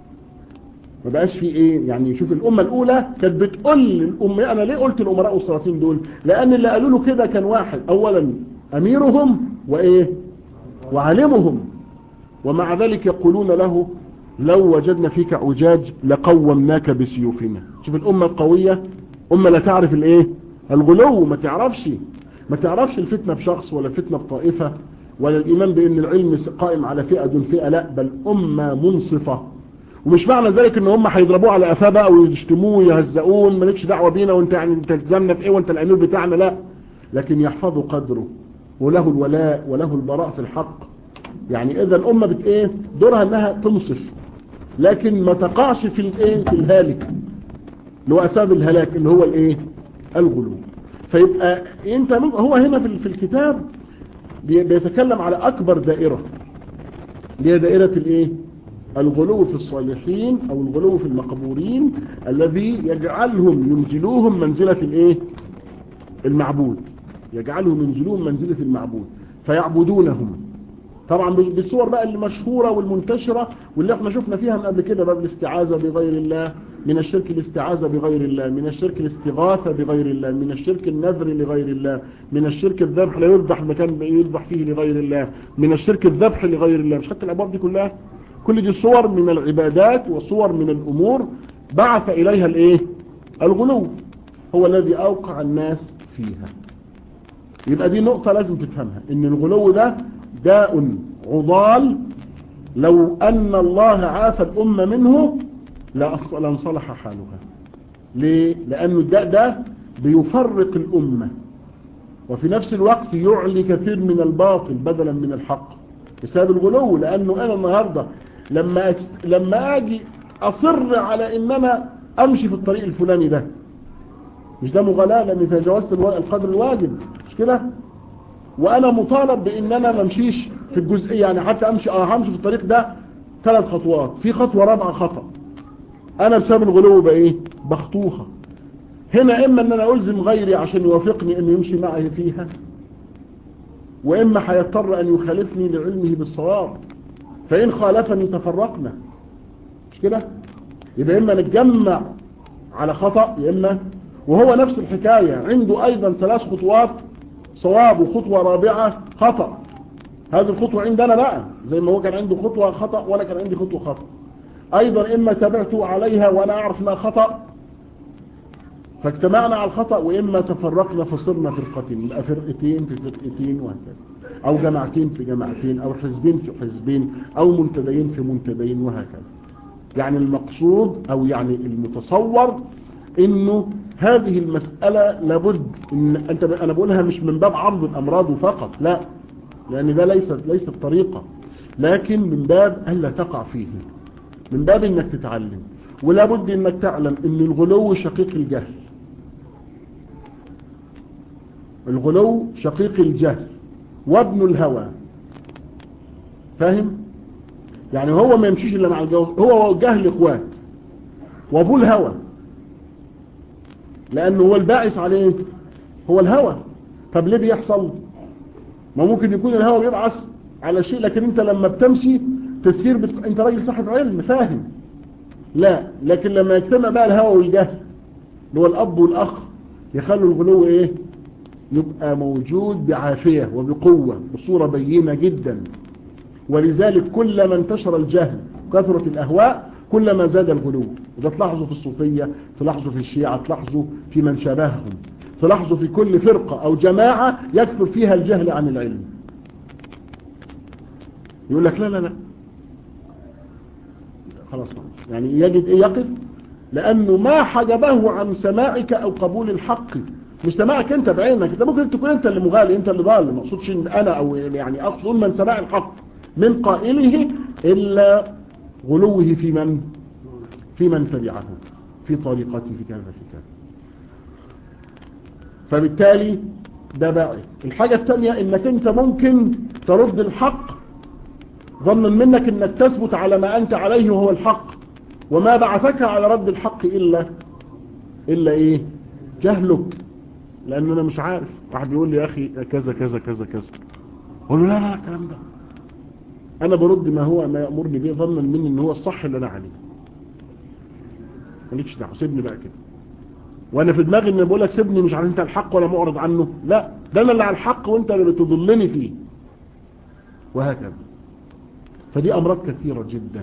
ما بقاش في ايه يعني شوف الامة الاولى كانت بتقول للأم انا ليه قلت الامراء والسلاطين دول لان اللي قالوا له كده كان واحد اولا اميرهم وايه وعالمهم ومع ذلك يقولون له لو وجدنا فيك عجاج لقومناك بسيوفنا شوف الامة القوية امة لا تعرف الايه الغلو ما تعرفش ما تعرفش الفتنة بشخص ولا فتنة بطائفة ولا الإيمان بأن العلم قائم على فئة دون فئة لا بل أمة منصفة ومش معنى ذلك ان هم هيضربوه على قفاه بقى ويشتموه ويهزقون مالكش دعوه بينا وانت يعني انت تلزمنا في ايه وانت الامير بتاعنا لا لكن يحفظوا قدره وله الولاء وله البراء في الحق يعني اذا الامه بت ايه دورها انها تنصف لكن ما تقعش في الايه في الهالك اللي هو اسباب الهلاك اللي هو الايه الغلو فيبقى انت هو هنا في في الكتاب بيتكلم على اكبر دائرة اللي هي دائرة الايه الغلو في الصالحين او الغلو في المقبورين الذي يجعلهم ينزلوهم منزلة الايه المعبود يجعلهم ينزلوهم منزلة المعبود فيعبدونهم طبعا بالصور بقى المشهورة والمنتشرة واللي احنا شفنا فيها من قبل كده باب الاستعاذة بغير الله من الشرك الاستعاذة بغير الله من الشرك الاستغاثة بغير الله من الشرك النذر لغير الله من الشرك الذبح لا يذبح مكان يذبح فيه لغير الله من الشرك الذبح لغير الله مش حتى الابواب دي كلها كل دي صور من العبادات وصور من الامور بعث اليها الايه الغلو هو الذي اوقع الناس فيها يبقى دي نقطة لازم تفهمها ان الغلو ده داء عضال لو ان الله عافى الامة منه لانصلح حالها ليه لانه الداء ده بيفرق الامة وفي نفس الوقت يعلي كثير من الباطل بدلا من الحق بسبب الغلو لانه انا النهاردة لما أس... لما اجي اصر على ان انا امشي في الطريق الفلاني ده مش ده مغالاة لاني تجاوزت القدر الواجب مش كده وانا مطالب بان انا ما امشيش في الجزئية يعني حتى امشي اه همشي في الطريق ده ثلاث خطوات في خطوة رابعة خطأ انا بسبب الغلو بقى ايه بخطوها هنا اما ان انا الزم غيري عشان يوافقني انه يمشي معي فيها واما هيضطر ان يخالفني لعلمه بالصواب فان خالفني تفرقنا مش كده يبقى اما نتجمع على خطأ يا اما وهو نفس الحكاية عنده ايضا ثلاث خطوات صواب وخطوة رابعة خطأ هذه الخطوة عندنا بقى زي ما هو كان عنده خطوة خطأ وانا كان عندي خطوة خطأ ايضا اما تبعت عليها وانا اعرف انها خطأ فاجتمعنا على الخطأ واما تفرقنا فصرنا فرقتين يبقى فرقتين في فرقتين وهكذا او جماعتين في جماعتين او حزبين في حزبين او منتدين في منتدين وهكذا يعني المقصود او يعني المتصور انه هذه المسألة لابد ان انت انا بقولها مش من باب عرض الامراض فقط لا لان ده ليس ليس الطريقة لكن من باب الا تقع فيه من باب انك تتعلم ولا بد انك تعلم ان الغلو شقيق الجهل الغلو شقيق الجهل وابن الهوى فاهم يعني هو ما يمشيش الا مع الجو هو جهل اخوات وابو الهوى لانه هو الباعث عليه هو الهوى طب ليه بيحصل ما ممكن يكون الهوى بيبعث على شيء لكن انت لما بتمشي تسير بت... انت راجل صاحب علم فاهم لا لكن لما يجتمع بقى الهوى والجهل اللي هو الاب والاخ يخلوا الغلو ايه يبقى موجود بعافية وبقوة بصورة بينة جدا ولذلك كلما انتشر الجهل كثرة الأهواء كلما زاد الغلو وده تلاحظوا في الصوفية تلاحظوا في الشيعة تلاحظوا في من شبههم تلاحظوا في كل فرقة أو جماعة يكثر فيها الجهل عن العلم يقول لك لا لا لا خلاص يعني يجد ايه يقف لأنه ما حجبه عن سماعك أو قبول الحق مش سماعك انت بعينك انت ممكن تكون انت اللي مغالي انت اللي ضال ما اقصدش انا او يعني اقصد من سماع الحق من قائله الا غلوه في من في من تبعه في طريقته في كذا في كذا فبالتالي ده باعي الحاجة الثانية انك انت ممكن ترد الحق ظنا منك انك تثبت على ما انت عليه وهو الحق وما بعثك على رد الحق الا الا ايه جهلك لان انا مش عارف واحد بيقول لي يا اخي كذا كذا كذا كذا اقول له لا لا الكلام ده انا برد ما هو ما يأمرني به ظنا مني ان هو الصح اللي انا عليه مالكش دعوه سيبني بقى كده وانا في دماغي ان بقول لك سيبني مش عارف انت الحق ولا معرض عنه لا ده انا اللي على الحق وانت اللي بتضلني فيه وهكذا فدي امراض كثيرة جدا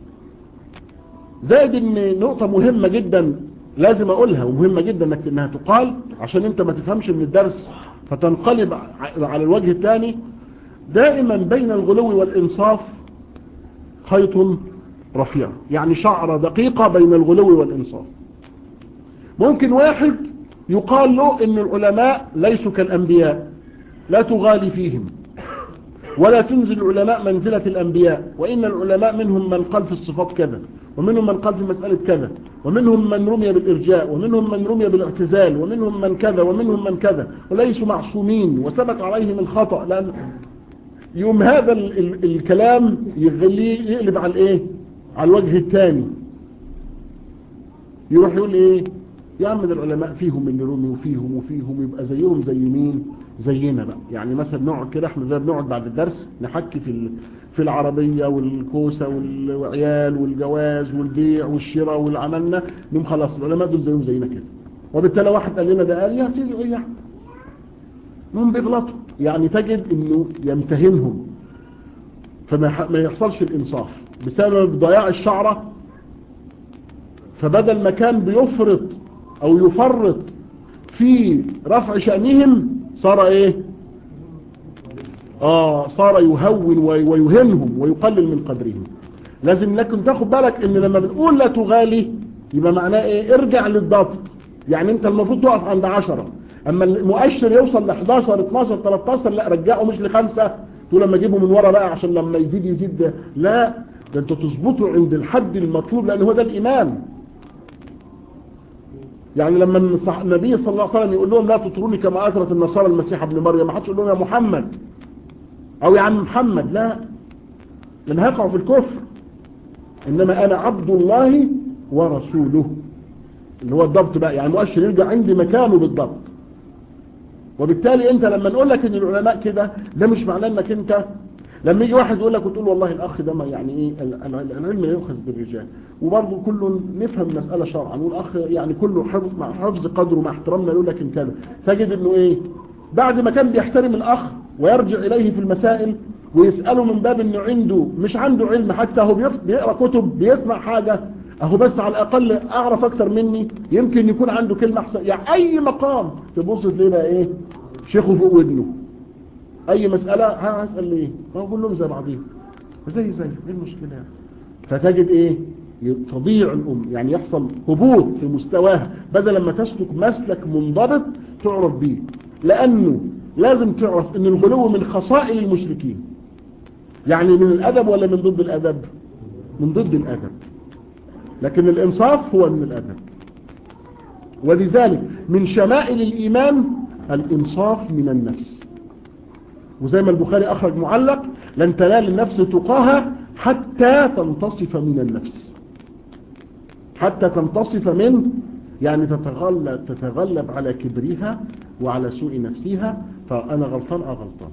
زائد ان نقطة مهمة جدا لازم اقولها ومهمة جدا انك انها تقال عشان انت ما تفهمش من الدرس فتنقلب على الوجه الثاني دائما بين الغلو والانصاف خيط رفيع يعني شعرة دقيقة بين الغلو والانصاف ممكن واحد يقال له ان العلماء ليسوا كالانبياء لا تغالي فيهم ولا تنزل العلماء منزلة الأنبياء وإن العلماء منهم من قال في الصفات كذا ومنهم من قال في مسألة كذا ومنهم من رمي بالإرجاء ومنهم من رمي بالاعتزال ومنهم من كذا ومنهم من كذا وليسوا معصومين وثبت عليهم الخطأ لأن يوم هذا ال ال الكلام يغليه يقلب على الايه على الوجه الثاني يروح يقول ايه يا عم ده العلماء فيهم اللي رمي وفيهم وفيهم يبقى زيهم زي مين زينا بقى يعني مثلا نقعد كده احنا زي بنقعد بعد الدرس نحكي في في العربية والكوسة والعيال والجواز والبيع والشراء والعملنا نقوم خلاص العلماء دول زيهم زينا كده وبالتالي واحد قال لنا ده قال يا سيدي ايه يعني هم بيغلطوا يعني تجد انه يمتهنهم فما ما يحصلش الانصاف بسبب ضياع الشعرة فبدل ما كان بيفرط او يفرط في رفع شأنهم صار ايه اه صار يهون ويهنهم ويقلل من قدرهم لازم لكن تاخد بالك ان لما بنقول لا تغالي يبقى معناه ايه ارجع للضبط يعني انت المفروض تقف عند عشرة اما المؤشر يوصل ل 11 12 13 لا رجعه مش لخمسة تقول لما اجيبه من ورا بقى عشان لما يزيد يزيد ده لا ده انت تظبطه عند الحد المطلوب لان هو ده الايمان يعني لما النبي صلى الله عليه وسلم يقول لهم لا تطروني كما اثرت النصارى المسيح ابن مريم ما حدش يقول لهم يا محمد او يا عم محمد لا لان هيقعوا في الكفر انما انا عبد الله ورسوله اللي هو الضبط بقى يعني مؤشر يرجع عندي مكانه بالضبط وبالتالي انت لما نقول لك ان العلماء كده ده مش معناه انك انت لما يجي واحد يقول لك وتقول والله الاخ ده ما يعني ايه العلم لا يؤخذ بالرجال وبرضه كله نفهم المساله شرعا والاخ يعني كله حفظ مع حفظ قدره مع احترامنا يقول لك ان كذا تجد انه ايه بعد ما كان بيحترم الاخ ويرجع اليه في المسائل ويساله من باب انه عنده مش عنده علم حتى هو بيقرا كتب بيسمع حاجه اهو بس على الاقل اعرف اكتر مني يمكن يكون عنده كلمه احسن يعني اي مقام تبص تلاقيه بقى ايه شيخه فوق ودنه اي مساله هسال ليه ما هو كلهم زي بعضهم زي زي ايه المشكله يعني فتجد ايه تضيع الام يعني يحصل هبوط في مستواها بدل ما تسلك مسلك منضبط تعرف بيه لانه لازم تعرف ان الغلو من خصائل المشركين يعني من الادب ولا من ضد الادب من ضد الادب لكن الانصاف هو من الادب ولذلك من شمائل الايمان الانصاف من النفس وزي ما البخاري اخرج معلق لن تنال النفس تقاها حتى تنتصف من النفس حتى تنتصف من يعني تتغلب, تتغلب على كبرها وعلى سوء نفسها فانا غلطان اه غلطان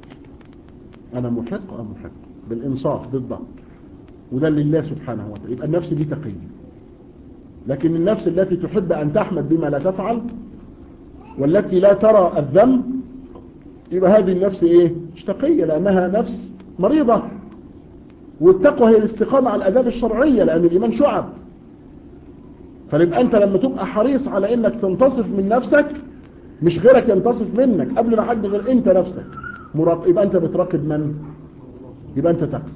انا محق اه محق بالانصاف بالضبط وده لله سبحانه وتعالى يبقى النفس دي تقية لكن النفس التي تحب أن تحمد بما لا تفعل والتي لا ترى الذنب يبقى هذه النفس ايه مش تقية لأنها نفس مريضة والتقوى هي الاستقامة على الأداب الشرعية لأن الإيمان شعب فيبقى أنت لما تبقى حريص على أنك تنتصف من نفسك مش غيرك ينتصف منك قبل ما حد غير أنت نفسك يبقى أنت بتراقب من يبقى أنت تقوى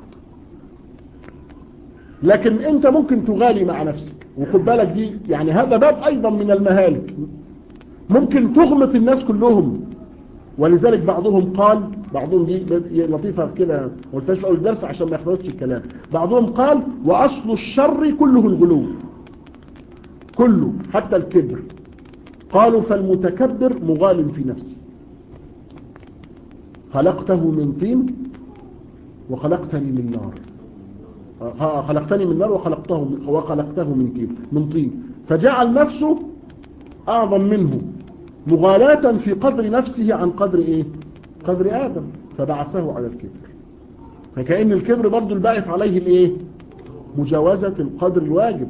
لكن انت ممكن تغالي مع نفسك وخد بالك دي يعني هذا باب ايضا من المهالك ممكن تغلط الناس كلهم ولذلك بعضهم قال بعضهم دي لطيفة كده ما قلتهاش في اول درس عشان ما يخلطش الكلام بعضهم قال واصل الشر كله الغلو كله حتى الكبر قالوا فالمتكبر مغال في نفسه خلقته من طين وخلقتني من نار خلقتني من نار وخلقته من وخلقته من طين من طين فجعل نفسه اعظم منه مغالاة في قدر نفسه عن قدر ايه قدر ادم فبعثه على الكبر فكأن الكبر برضو الباعث عليه الايه مجاوزة القدر الواجب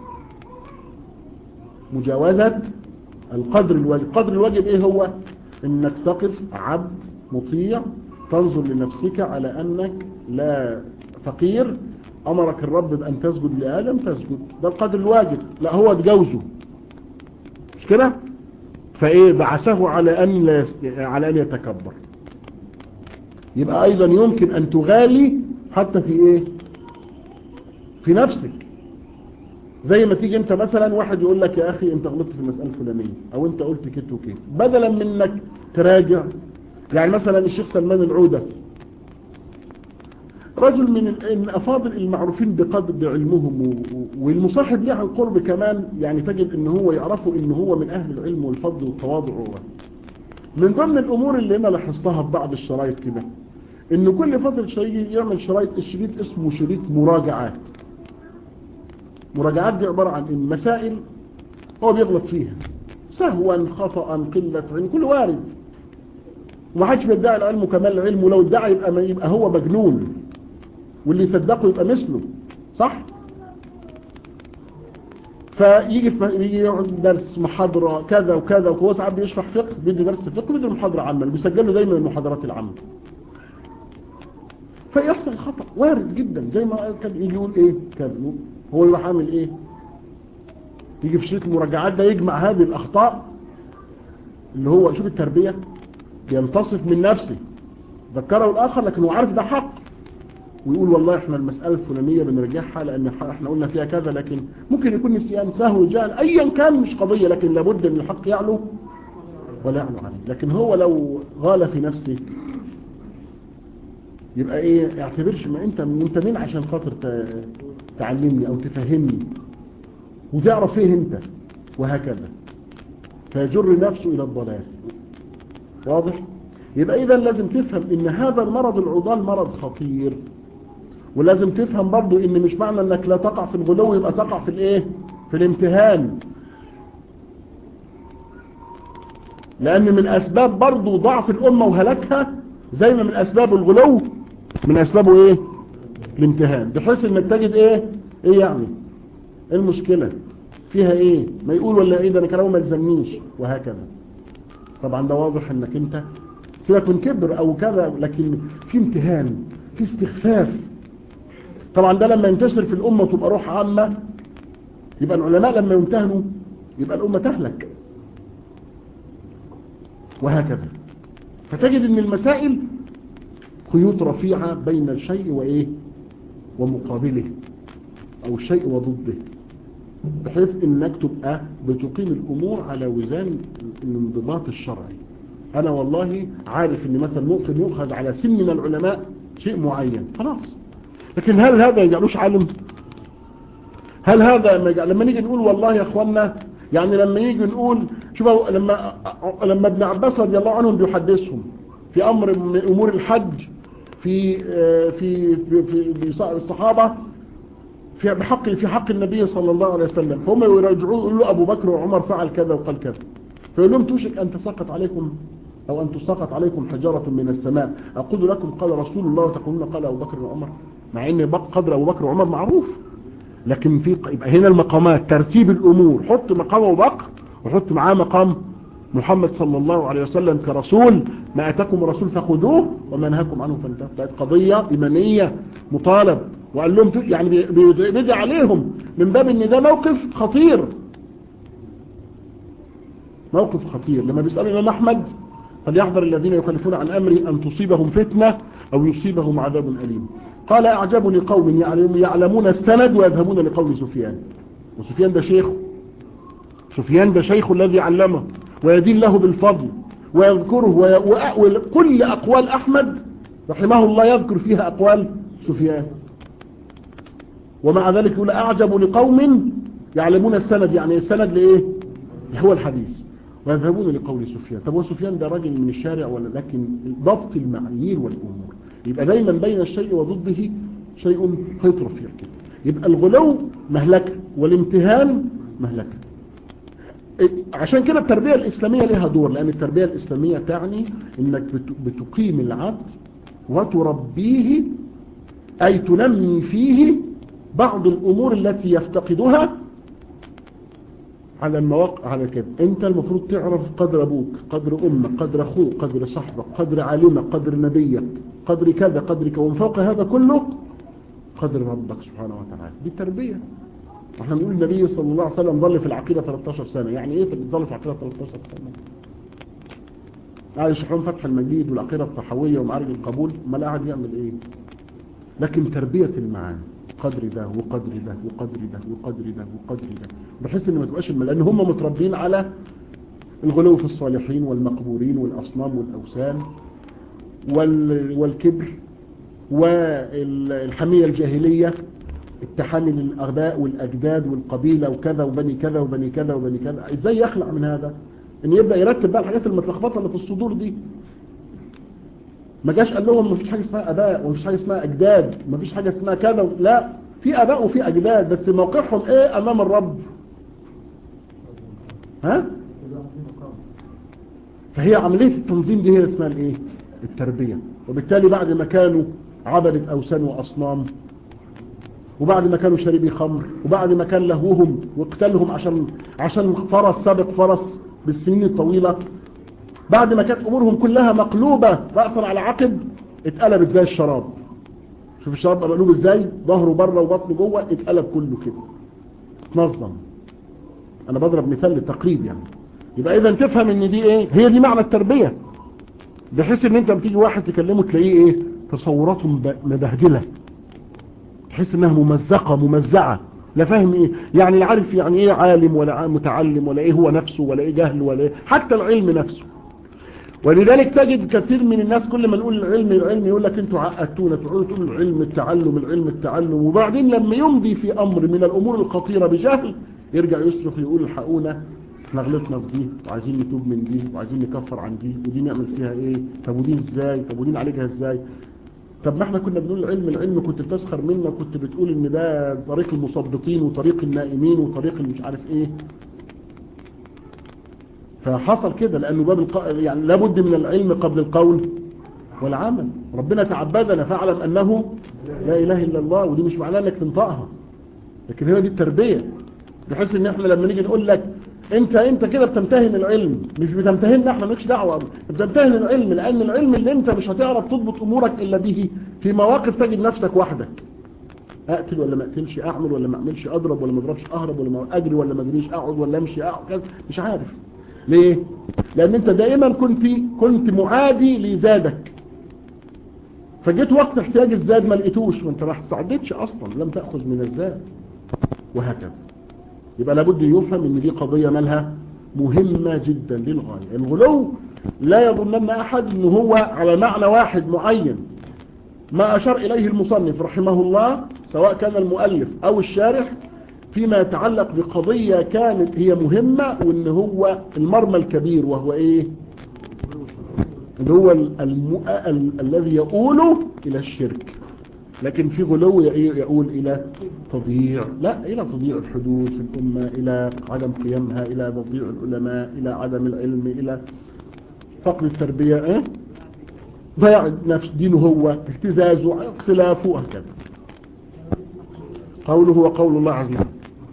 مجاوزة القدر الواجب القدر الواجب ايه هو انك تقف عبد مطيع تنظر لنفسك على انك لا فقير امرك الرب بان تسجد لآدم تسجد ده القدر الواجب لا هو تجوزه مش كده فايه بعثه على ان لا على ان يتكبر يبقى ايضا يمكن ان تغالي حتى في ايه في نفسك زي ما تيجي انت مثلا واحد يقول لك يا اخي انت غلطت في المسألة الفلانية او انت قلت كده وكده بدلا من انك تراجع يعني مثلا الشيخ سلمان العودة رجل من الافاضل المعروفين بقدر بعلمهم والمصاحب له عن قرب كمان يعني تجد ان هو يعرفوا ان هو من اهل العلم والفضل والتواضع من ضمن الامور اللي انا لاحظتها في بعض الشرايط كده ان كل فترة شيء يعمل شرايط الشريط اسمه شريط مراجعات مراجعات دي عبارة عن ان مسائل هو بيغلط فيها سهوا خطأ قلة علم كل وارد ومحدش بيدعي العلم كمال العلم ولو ادعى يبقى, يبقى هو مجنون واللي يصدقه يبقى مثله صح فيجي في يجي يقعد درس محاضرة كذا وكذا وهو ساعات بيشرح فقه بيدي درس فقه بيدي محاضرة عامة بيسجلوا دايما المحاضرات العامة فيحصل خطأ وارد جدا زي ما كان يجي يقول ايه كذا هو يروح عامل ايه يجي في شريط المراجعات ده يجمع هذه الاخطاء اللي هو شوف التربية بينتصف من نفسه ذكره الآخر لكن هو عارف ده حق ويقول والله احنا المسألة الفلانية بنرجعها لأن احنا قلنا فيها كذا لكن ممكن يكون نسيان سهو جهل أيا كان مش قضية لكن لابد أن الحق يعلو ولا يعلو عليه لكن هو لو غال في نفسه يبقى ايه اعتبرش ما انت انت مين عشان خاطر تعلمني او تفهمني وتعرف ايه انت وهكذا فيجر نفسه الى الضلال واضح يبقى اذا لازم تفهم ان هذا المرض العضال مرض خطير ولازم تفهم برضو ان مش معنى انك لا تقع في الغلو يبقى تقع في الايه في الامتهان لان من اسباب برضو ضعف الامة وهلاكها زي ما من اسباب الغلو من اسبابه ايه الامتهان بحيث انك تجد ايه ايه يعني ايه المشكلة فيها ايه ما يقول ولا ايه ده انا كلامه ما يلزمنيش وهكذا طبعا ده واضح انك انت سيبك من كبر او كذا لكن في امتهان في استخفاف طبعا ده لما ينتشر في الامة وتبقى روح عامة يبقى العلماء لما يمتهنوا يبقى الامة تهلك وهكذا فتجد ان المسائل خيوط رفيعة بين الشيء وايه ومقابله او الشيء وضده بحيث انك تبقى بتقيم الامور على وزان الانضباط الشرعي انا والله عارف ان مثلا ممكن يؤخذ على سن من العلماء شيء معين خلاص لكن هل هذا يجعلوش عالم هل هذا ما يجعل لما نيجي نقول والله يا اخوانا يعني لما يجي نقول شوفوا لما لما ابن عباس رضي الله عنهم بيحدثهم في امر من امور الحج في في في, في, في الصحابه في بحق في حق النبي صلى الله عليه وسلم هم يرجعوا يقولوا له ابو بكر وعمر فعل كذا وقال كذا فيقول لهم توشك ان تسقط عليكم او ان تسقط عليكم حجرة من السماء اقول لكم قال رسول الله وتقولون قال ابو بكر وعمر مع ان قدر ابو بكر وعمر معروف لكن في يبقى هنا المقامات ترتيب الامور حط مقام ابو بكر وحط معاه مقام محمد صلى الله عليه وسلم كرسول ما اتاكم الرسول فخذوه وما نهاكم عنه فانتهوا بقت قضيه ايمانيه مطالب وقال لهم يعني بيدعي عليهم من باب ان ده موقف خطير موقف خطير لما بيسأل الإمام أحمد فليحذر الذين يخالفون عن أمره أن تصيبهم فتنة أو يصيبهم عذاب أليم قال أعجبني قوم يعلمون السند ويذهبون لقول سفيان وسفيان ده شيخ سفيان ده شيخ الذي علمه ويدين له بالفضل ويذكره وكل أقوال أحمد رحمه الله يذكر فيها أقوال سفيان ومع ذلك يقول أعجب لقوم يعلمون السند يعني السند لإيه هو الحديث ويذهبون لقول سفيان طب وسفيان ده راجل من الشارع ولا لكن ضبط المعايير والأمور يبقى دايما بين الشيء وضده شيء خيط رفيع كده يبقى الغلو مهلكة والامتهان مهلكة عشان كده التربية الإسلامية لها دور لأن التربية الإسلامية تعني أنك بتقيم العبد وتربيه أي تنمي فيه بعض الأمور التي يفتقدها على المواقع على كده انت المفروض تعرف قدر ابوك قدر امك قدر اخوك قدر صاحبك قدر عالمك قدر نبيك قدر كذا قدر كذا ومن فوق هذا كله قدر ربك سبحانه وتعالى دي التربية احنا بنقول النبي صلى الله عليه وسلم ظل في العقيدة 13 سنة يعني ايه ظل في العقيدة 13 سنة قاعد يشرحون فتح المجيد والعقيدة الطحوية ومعارج القبول ما قاعد يعمل ايه لكن تربية المعاني قدر ده وقدر ده وقدر ده وقدر ده وقدر ده بحيث ان ما تبقاش المل... لان هم متربين على الغلو في الصالحين والمقبورين والاصنام والاوثان وال... والكبر والحمية الجاهلية التحامي للأغباء والأجداد والقبيلة وكذا وبني كذا وبني كذا وبني كذا ازاي يخلع من هذا ان يبدأ يرتب بقى الحاجات المتلخبطة اللي في الصدور دي ما جاش قال لهم ما فيش حاجة اسمها اباء وما فيش حاجة اسمها اجداد ما فيش حاجة اسمها كذا لا في اباء وفي اجداد بس موقفهم ايه امام الرب ها فهي عملية التنظيم دي هي اسمها الايه التربية وبالتالي بعد ما كانوا عبدة اوثان واصنام وبعد ما كانوا شاربي خمر وبعد ما كان لهوهم وقتلهم عشان عشان فرس سابق فرس بالسنين الطويلة بعد ما كانت امورهم كلها مقلوبة رأسا على عقب اتقلبت زي الشراب شوف الشراب مقلوب ازاي ظهره بره وبطنه جوه اتقلب كله كده تنظم انا بضرب مثال للتقريب يعني يبقى اذا تفهم ان دي ايه هي دي معنى التربية بحيث ان انت بتيجي واحد تكلمه تلاقيه ايه تصوراته مب- مبهدلة تحس انها ممزقة ممزعة لا فاهم ايه يعني لا عارف يعني ايه عالم ولا ع- متعلم ولا ايه هو نفسه ولا ايه جهل ولا ايه حتى العلم نفسه ولذلك تجد كثير من الناس كل ما نقول العلم العلم يقول لك انتوا عقدتونا تقولوا تقولوا العلم التعلم العلم التعلم وبعدين لما يمضي في امر من الامور الخطيرة بجهل يرجع يصرخ يقول الحقونا احنا غلطنا في دي وعايزين نتوب من دي وعايزين نكفر عن دي ودي نعمل فيها ايه طب ودي ازاي طب ودي نعالجها ازاي طب ما احنا كنا بنقول العلم العلم كنت بتسخر منا كنت بتقول ان ده طريق المصدقين وطريق النائمين وطريق المش عارف ايه فحصل كده لانه باب الق... يعني لابد من العلم قبل القول والعمل ربنا تعبدنا فاعلم انه لا اله الا الله ودي مش معناه انك تنطقها لكن هي دي التربية بحيث ان احنا لما نيجي نقول لك انت انت كده بتمتهن العلم مش بتمتهن احنا مالكش دعوه بتمتهن العلم لان العلم اللي انت مش هتعرف تضبط امورك الا به في مواقف تجد نفسك وحدك اقتل ولا ما اقتلش اعمل ولا ما اعملش اضرب ولا ما اضربش اهرب ولا ما اجري ولا ما اجريش اقعد ولا امشي اقعد كذا مش عارف ليه لان انت دائما كنت كنت معادي لزادك فجيت وقت احتياج الزاد ما لقيتوش وانت ما استعدتش اصلا لم تاخذ من الزاد وهكذا يبقى لابد يفهم ان دي قضية مالها مهمة جدا للغاية الغلو لا يظنن احد ان هو على معنى واحد معين ما اشار اليه المصنف رحمه الله سواء كان المؤلف او الشارح فيما يتعلق بقضية كانت هي مهمة وان هو المرمى الكبير وهو ايه اللي هو الم... ال... الذي يقول الى الشرك لكن في غلو يقول إلى تضييع لا إلى تضييع الحدود في الأمة إلى عدم قيامها إلى تضييع العلماء إلى عدم العلم إلى فقر التربية إيه؟ ضياع نفس دينه هو اهتزازه اختلافه وهكذا قوله وقول الله عز وجل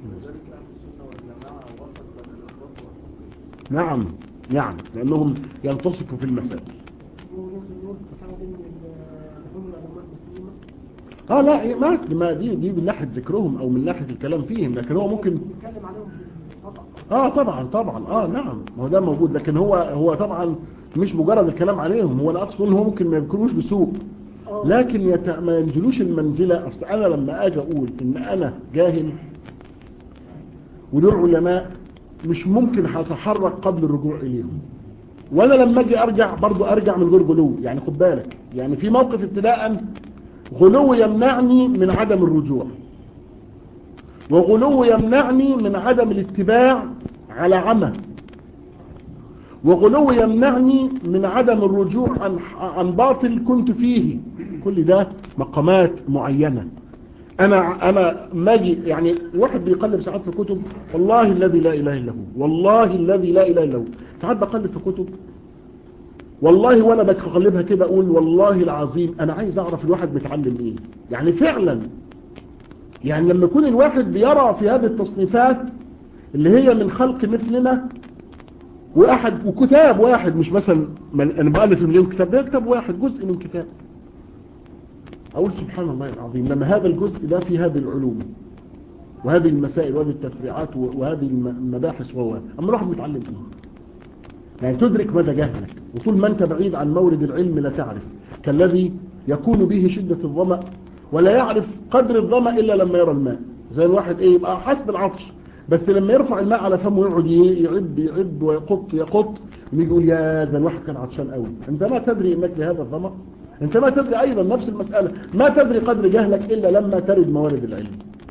نعم نعم لأنهم ينتصفوا في المسائل اه لا ما ما دي دي من ناحيه ذكرهم او من ناحيه الكلام فيهم لكن هو ممكن اه طبعا طبعا اه نعم ما هو ده موجود لكن هو هو طبعا مش مجرد الكلام عليهم هو انا اقصد ان هو ممكن ما يذكروش بسوء لكن يت... ما ينزلوش المنزله اصل انا لما اجي اقول ان انا جاهل ودول علماء مش ممكن هتحرك قبل الرجوع اليهم وانا لما اجي ارجع برضو ارجع من غير غلو يعني خد بالك يعني في موقف ابتداء غلو يمنعني من عدم الرجوع وغلو يمنعني من عدم الاتباع على عمى وغلو يمنعني من عدم الرجوع عن, عن باطل كنت فيه كل ده مقامات معينة انا انا ماجي يعني واحد بيقلب ساعات في كتب والله الذي لا اله الا هو والله الذي لا اله الا هو ساعات بقلب في كتب والله وانا بقلبها كده اقول والله العظيم انا عايز اعرف الواحد بيتعلم ايه يعني فعلا يعني لما يكون الواحد بيرى في هذه التصنيفات اللي هي من خلق مثلنا واحد وكتاب واحد مش مثلا انا بألف مليون كتاب ده كتاب واحد جزء من كتاب اقول سبحان الله العظيم لما هذا الجزء ده في هذه العلوم وهذه المسائل وهذه التفريعات وهذه المباحث وهو اما الواحد بيتعلم ايه يعني تدرك مدى جهلك وطول ما انت بعيد عن مورد العلم لا تعرف كالذي يكون به شدة الظمأ ولا يعرف قدر الظمأ إلا لما يرى الماء زي الواحد ايه يبقى حسب العطش بس لما يرفع الماء على فمه ويقعد يعد يعد ويقط يقط ويقول يا ذا الواحد كان عطشان قوي انت ما تدري انك لهذا الظمأ انت ما تدري ايضا نفس المسألة ما تدري قدر جهلك الا لما ترد موارد العلم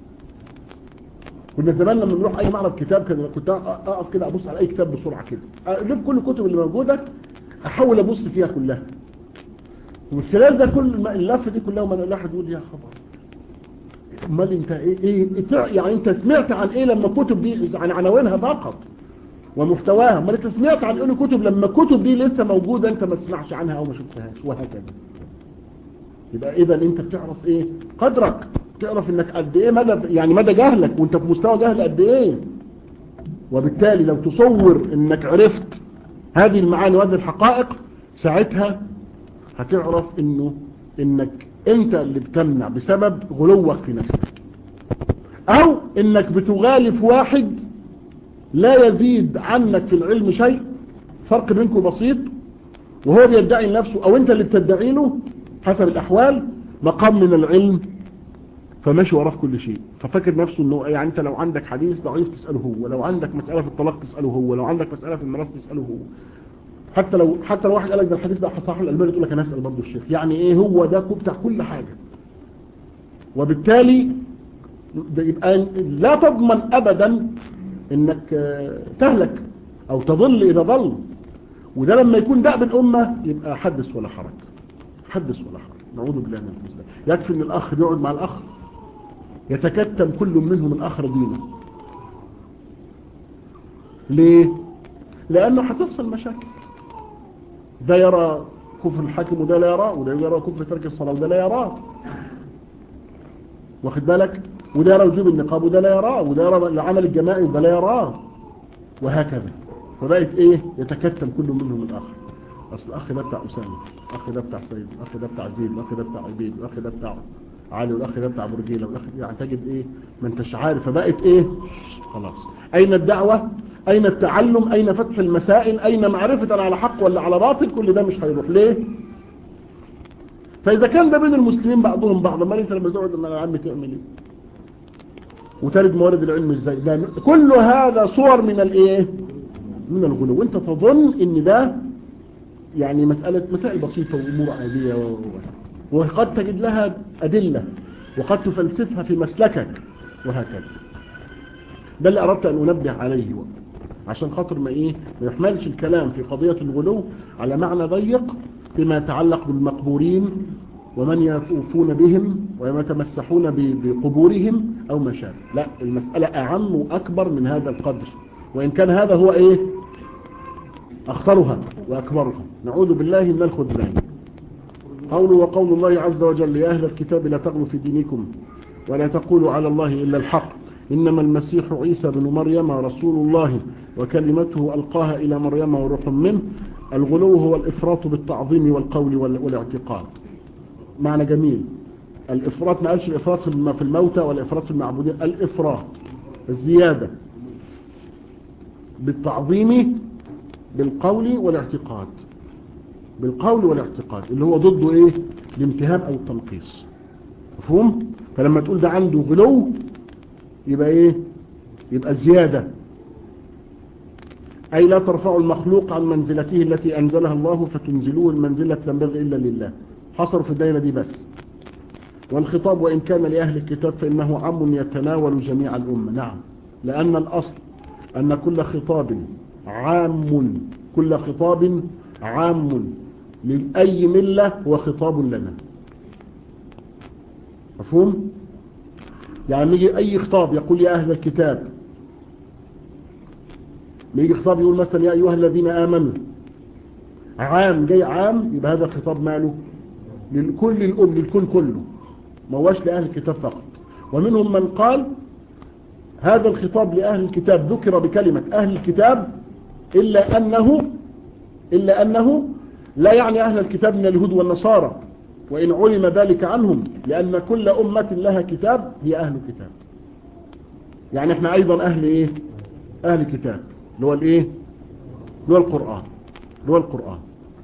كنا زمان لما نروح اي معرض كتاب كان كنت اقف كده ابص على اي كتاب بسرعه كده اجيب كل الكتب اللي موجوده احاول ابص فيها كلها ومن خلال ده كل اللفه دي كلها وما الواحد يقول يا خبر امال انت ايه ايه يعني انت سمعت عن ايه لما الكتب دي عن عناوينها فقط ومحتواها امال انت سمعت عن ايه الكتب لما الكتب دي لسه موجوده انت ما تسمعش عنها او ما شفتهاش وهكذا يبقى اذا انت بتعرف ايه قدرك تعرف انك قد ايه مدى يعني مدى جهلك وانت في مستوى جهل قد ايه وبالتالي لو تصور انك عرفت هذه المعاني وهذه الحقائق ساعتها هتعرف انه انك انت اللي بتمنع بسبب غلوك في نفسك او انك بتغالف واحد لا يزيد عنك في العلم شيء فرق بينكم بسيط وهو بيدعي لنفسه او انت اللي بتدعي له حسب الاحوال مقام من العلم فماشي وراه في كل شيء ففاكر نفسه انه يعني انت لو عندك حديث ضعيف تساله هو لو عندك مساله في الطلاق تساله هو لو عندك مساله في الميراث تساله هو حتى لو حتى لو واحد قال لك ده الحديث ده صحيح الالباني تقول لك انا اسال برضه الشيخ يعني ايه هو ده بتاع كل حاجه وبالتالي ده يبقى لا تضمن ابدا انك تهلك او تضل اذا ضل وده لما يكون دأب الامه يبقى حدث ولا حرج حدث ولا حرج نعوذ بالله من الخزلان يكفي ان الاخ يقعد مع الاخ يتكتم كل منهم الاخر دينه ليه لانه هتفصل مشاكل ده يرى كفر الحاكم وده لا يراه وده يرى كفر ترك الصلاة وده لا يراه واخد بالك وده يرى وجوب النقاب وده لا يراه وده يرى العمل الجماعي وده لا يراه وهكذا فبقت ايه يتكتم كل منهم الاخر اصل الاخ ده بتاع اسامه الاخ ده بتاع سيد الاخ ده بتاع زيد الاخ ده بتاع عبيد الاخ ده بتاع علي والاخ ده بتاع برجيله والاخ يعني تجد ايه ما انتش عارف فبقت ايه خلاص اين الدعوه اين التعلم اين فتح المسائل اين معرفه على حق ولا على باطل كل ده مش هيروح ليه فاذا كان ده بين المسلمين بعضهم بعض ما انت لما تقعد مع العم تعمل ايه وترد موارد العلم ازاي ده كل هذا صور من الايه من الغلو وانت تظن ان ده يعني مسألة مسائل بسيطة وامور عادية و... وقد تجد لها ادلة وقد تفلسفها في مسلكك وهكذا ده اللي اردت ان انبه عليه وقت. عشان خاطر ما ايه ما يحملش الكلام في قضية الغلو على معنى ضيق فيما يتعلق بالمقبورين ومن يطوفون بهم ويتمسحون بقبورهم او ما شابه لا المسألة اعم واكبر من هذا القدر وان كان هذا هو ايه اخطرها واكبرها نعوذ بالله من الخذلان قول وقول الله عز وجل يا اهل الكتاب لا تغلوا في دينكم ولا تقولوا على الله الا الحق إنما المسيح عيسى بن مريم رسول الله وكلمته ألقاها إلى مريم وروح منه الغلو هو الإفراط بالتعظيم والقول والاعتقاد معنى جميل الإفراط ما قالش الإفراط في الموتى والإفراط في المعبودين الإفراط الزيادة بالتعظيم بالقول والاعتقاد بالقول والاعتقاد اللي هو ضده ايه الامتهان او التنقيص مفهوم فلما تقول ده عنده غلو يبقى ايه يبقى زيادة اي لا ترفعوا المخلوق عن منزلته التي انزلها الله فتنزلوه المنزلة تنبغي الا لله حصر في الدائرة دي بس والخطاب وان كان لاهل الكتاب فانه عام يتناول جميع الامة نعم لان الاصل ان كل خطاب عام كل خطاب عام لأي ملة هو خطاب لنا مفهوم يعني يجي أي خطاب يقول يا أهل الكتاب يجي خطاب يقول مثلا يا أيها الذين آمنوا عام جاي عام يبقى هذا الخطاب ماله لكل الأم للكل كله ما هوش لأهل الكتاب فقط ومنهم من قال هذا الخطاب لأهل الكتاب ذكر بكلمة أهل الكتاب إلا أنه إلا أنه لا يعني أهل الكتاب من اليهود والنصارى وإن علم ذلك عنهم لأن كل أمة لها كتاب هي أهل الكتاب يعني احنا أيضا أهل إيه أهل الكتاب اللي هو الإيه اللي هو القرآن اللي هو القرآن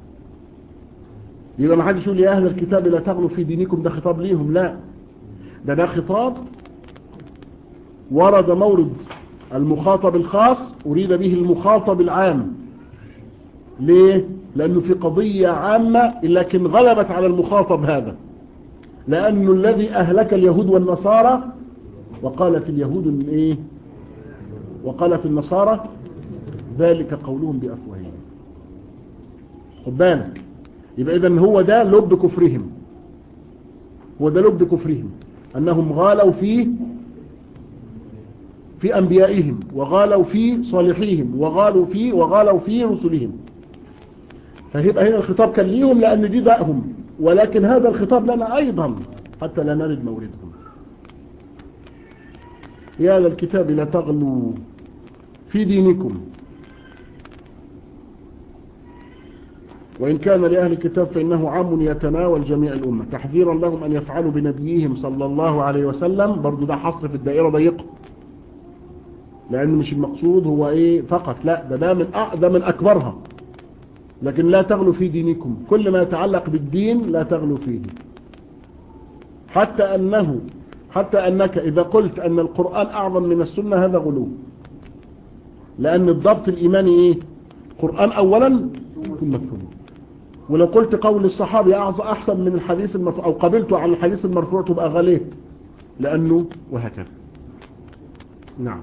يبقى ما حدش يقول يا أهل الكتاب لا تغلوا في دينكم ده خطاب ليهم لا ده ده خطاب ورد مورد المخاطب الخاص أريد به المخاطب العام ليه لأنه في قضية عامة لكن غلبت على المخاطب هذا لأن الذي أهلك اليهود والنصارى وقالت اليهود إيه وقالت النصارى ذلك قولهم بأفواههم خد بالك يبقى إذن هو ده لب كفرهم هو ده لب كفرهم أنهم غالوا فيه في أنبيائهم وغالوا في صالحيهم وغالوا في وغالوا في رسلهم فهيبقى هنا الخطاب كان ليهم لأن دي دائهم ولكن هذا الخطاب لنا أيضا حتى لا نرد موردهم يا للكتاب لا تغلوا في دينكم وإن كان لأهل الكتاب فإنه عام يتناول جميع الأمة تحذيرا لهم أن يفعلوا بنبيهم صلى الله عليه وسلم برضو ده حصر في الدائرة ضيقه لان مش المقصود هو ايه فقط لا ده ده من أ- ده من اكبرها لكن لا تغلوا في دينكم كل ما يتعلق بالدين لا تغلوا فيه حتى انه حتى انك اذا قلت ان القرآن اعظم من السنة هذا غلو لان الضبط الايماني ايه قرآن اولا ثم السنة ولو قلت قول الصحابي أعظ- احسن من الحديث المرفوع او قبلته عن الحديث المرفوع تبقى غليت لانه وهكذا نعم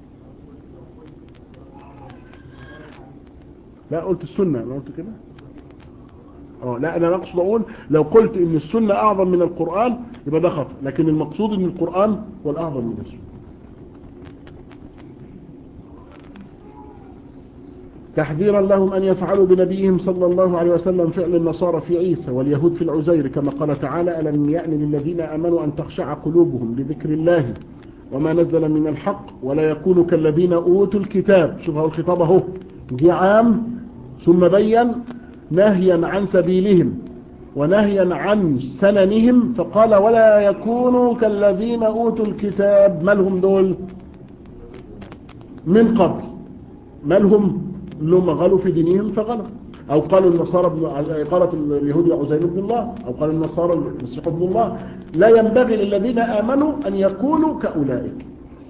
لا قلت السنة انا قلت كده اه لا انا اقصد اقول لو قلت ان السنة اعظم من القرآن يبقى ده خطأ لكن المقصود ان القرآن هو الاعظم من السنة تحذيرا لهم أن يفعلوا بنبيهم صلى الله عليه وسلم فعل النصارى في عيسى واليهود في العزير كما قال تعالى ألم يأن للذين آمنوا أن تخشع قلوبهم لذكر الله وما نزل من الحق ولا يكونوا كالذين أوتوا الكتاب شوف هو الخطاب اهو جه عام ثم بين نهيا عن سبيلهم ونهيا عن سننهم فقال ولا يكونوا كالذين أوتوا الكتاب ما لهم دول من قبل ما لهم لهم غلوا في دينهم فغلوا أو قالوا النصارى ابن قالت اليهود عزير ابن الله أو قال النصارى المسيح ابن الله لا ينبغي للذين آمنوا أن يكونوا كأولئك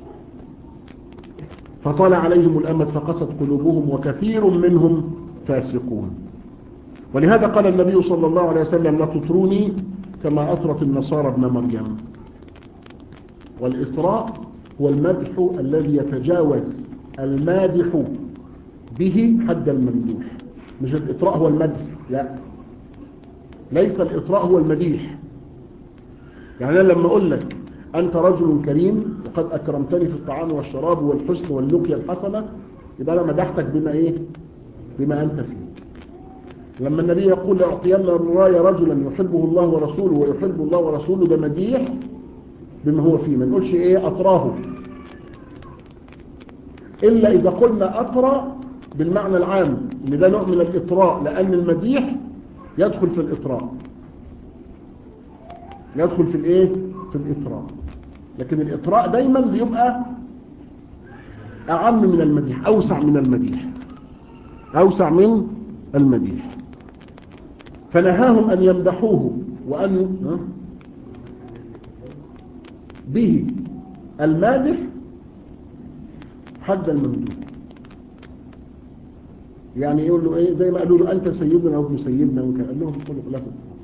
فطال عليهم الأمد فقست قلوبهم وكثير منهم فاسقون ولهذا قال النبي صلى الله عليه وسلم لا تطروني كما أطرت النصارى ابن مريم والإطراء هو المدح الذي يتجاوز المادح به حد الممدوح مش الإطراء هو المدح لا ليس الإطراء هو المديح يعني أنا لما أقول لك أنت رجل كريم وقد أكرمتني في الطعام والشراب والحسن واللقية الحسنة يبقى أنا مدحتك بما إيه بما أنت فيه لما النبي يقول لأعطين الراية رجلا يحبه الله ورسوله ويحب الله ورسوله ده مديح بما هو فيه ما نقولش إيه أطراه إلا إذا قلنا أطرى بالمعنى العام إن ده نوع من الإطراء لأن المديح يدخل في الإطراء يدخل في الإيه في الإطراء لكن الإطراء دايما بيبقى أعم من المديح أوسع من المديح أوسع من المديح فنهاهم أن يمدحوه وأن به المادح حد الممدوح يعني يقول له ايه زي ما قالوا له انت سيدنا وابن سيدنا وكان قال لهم قولوا لا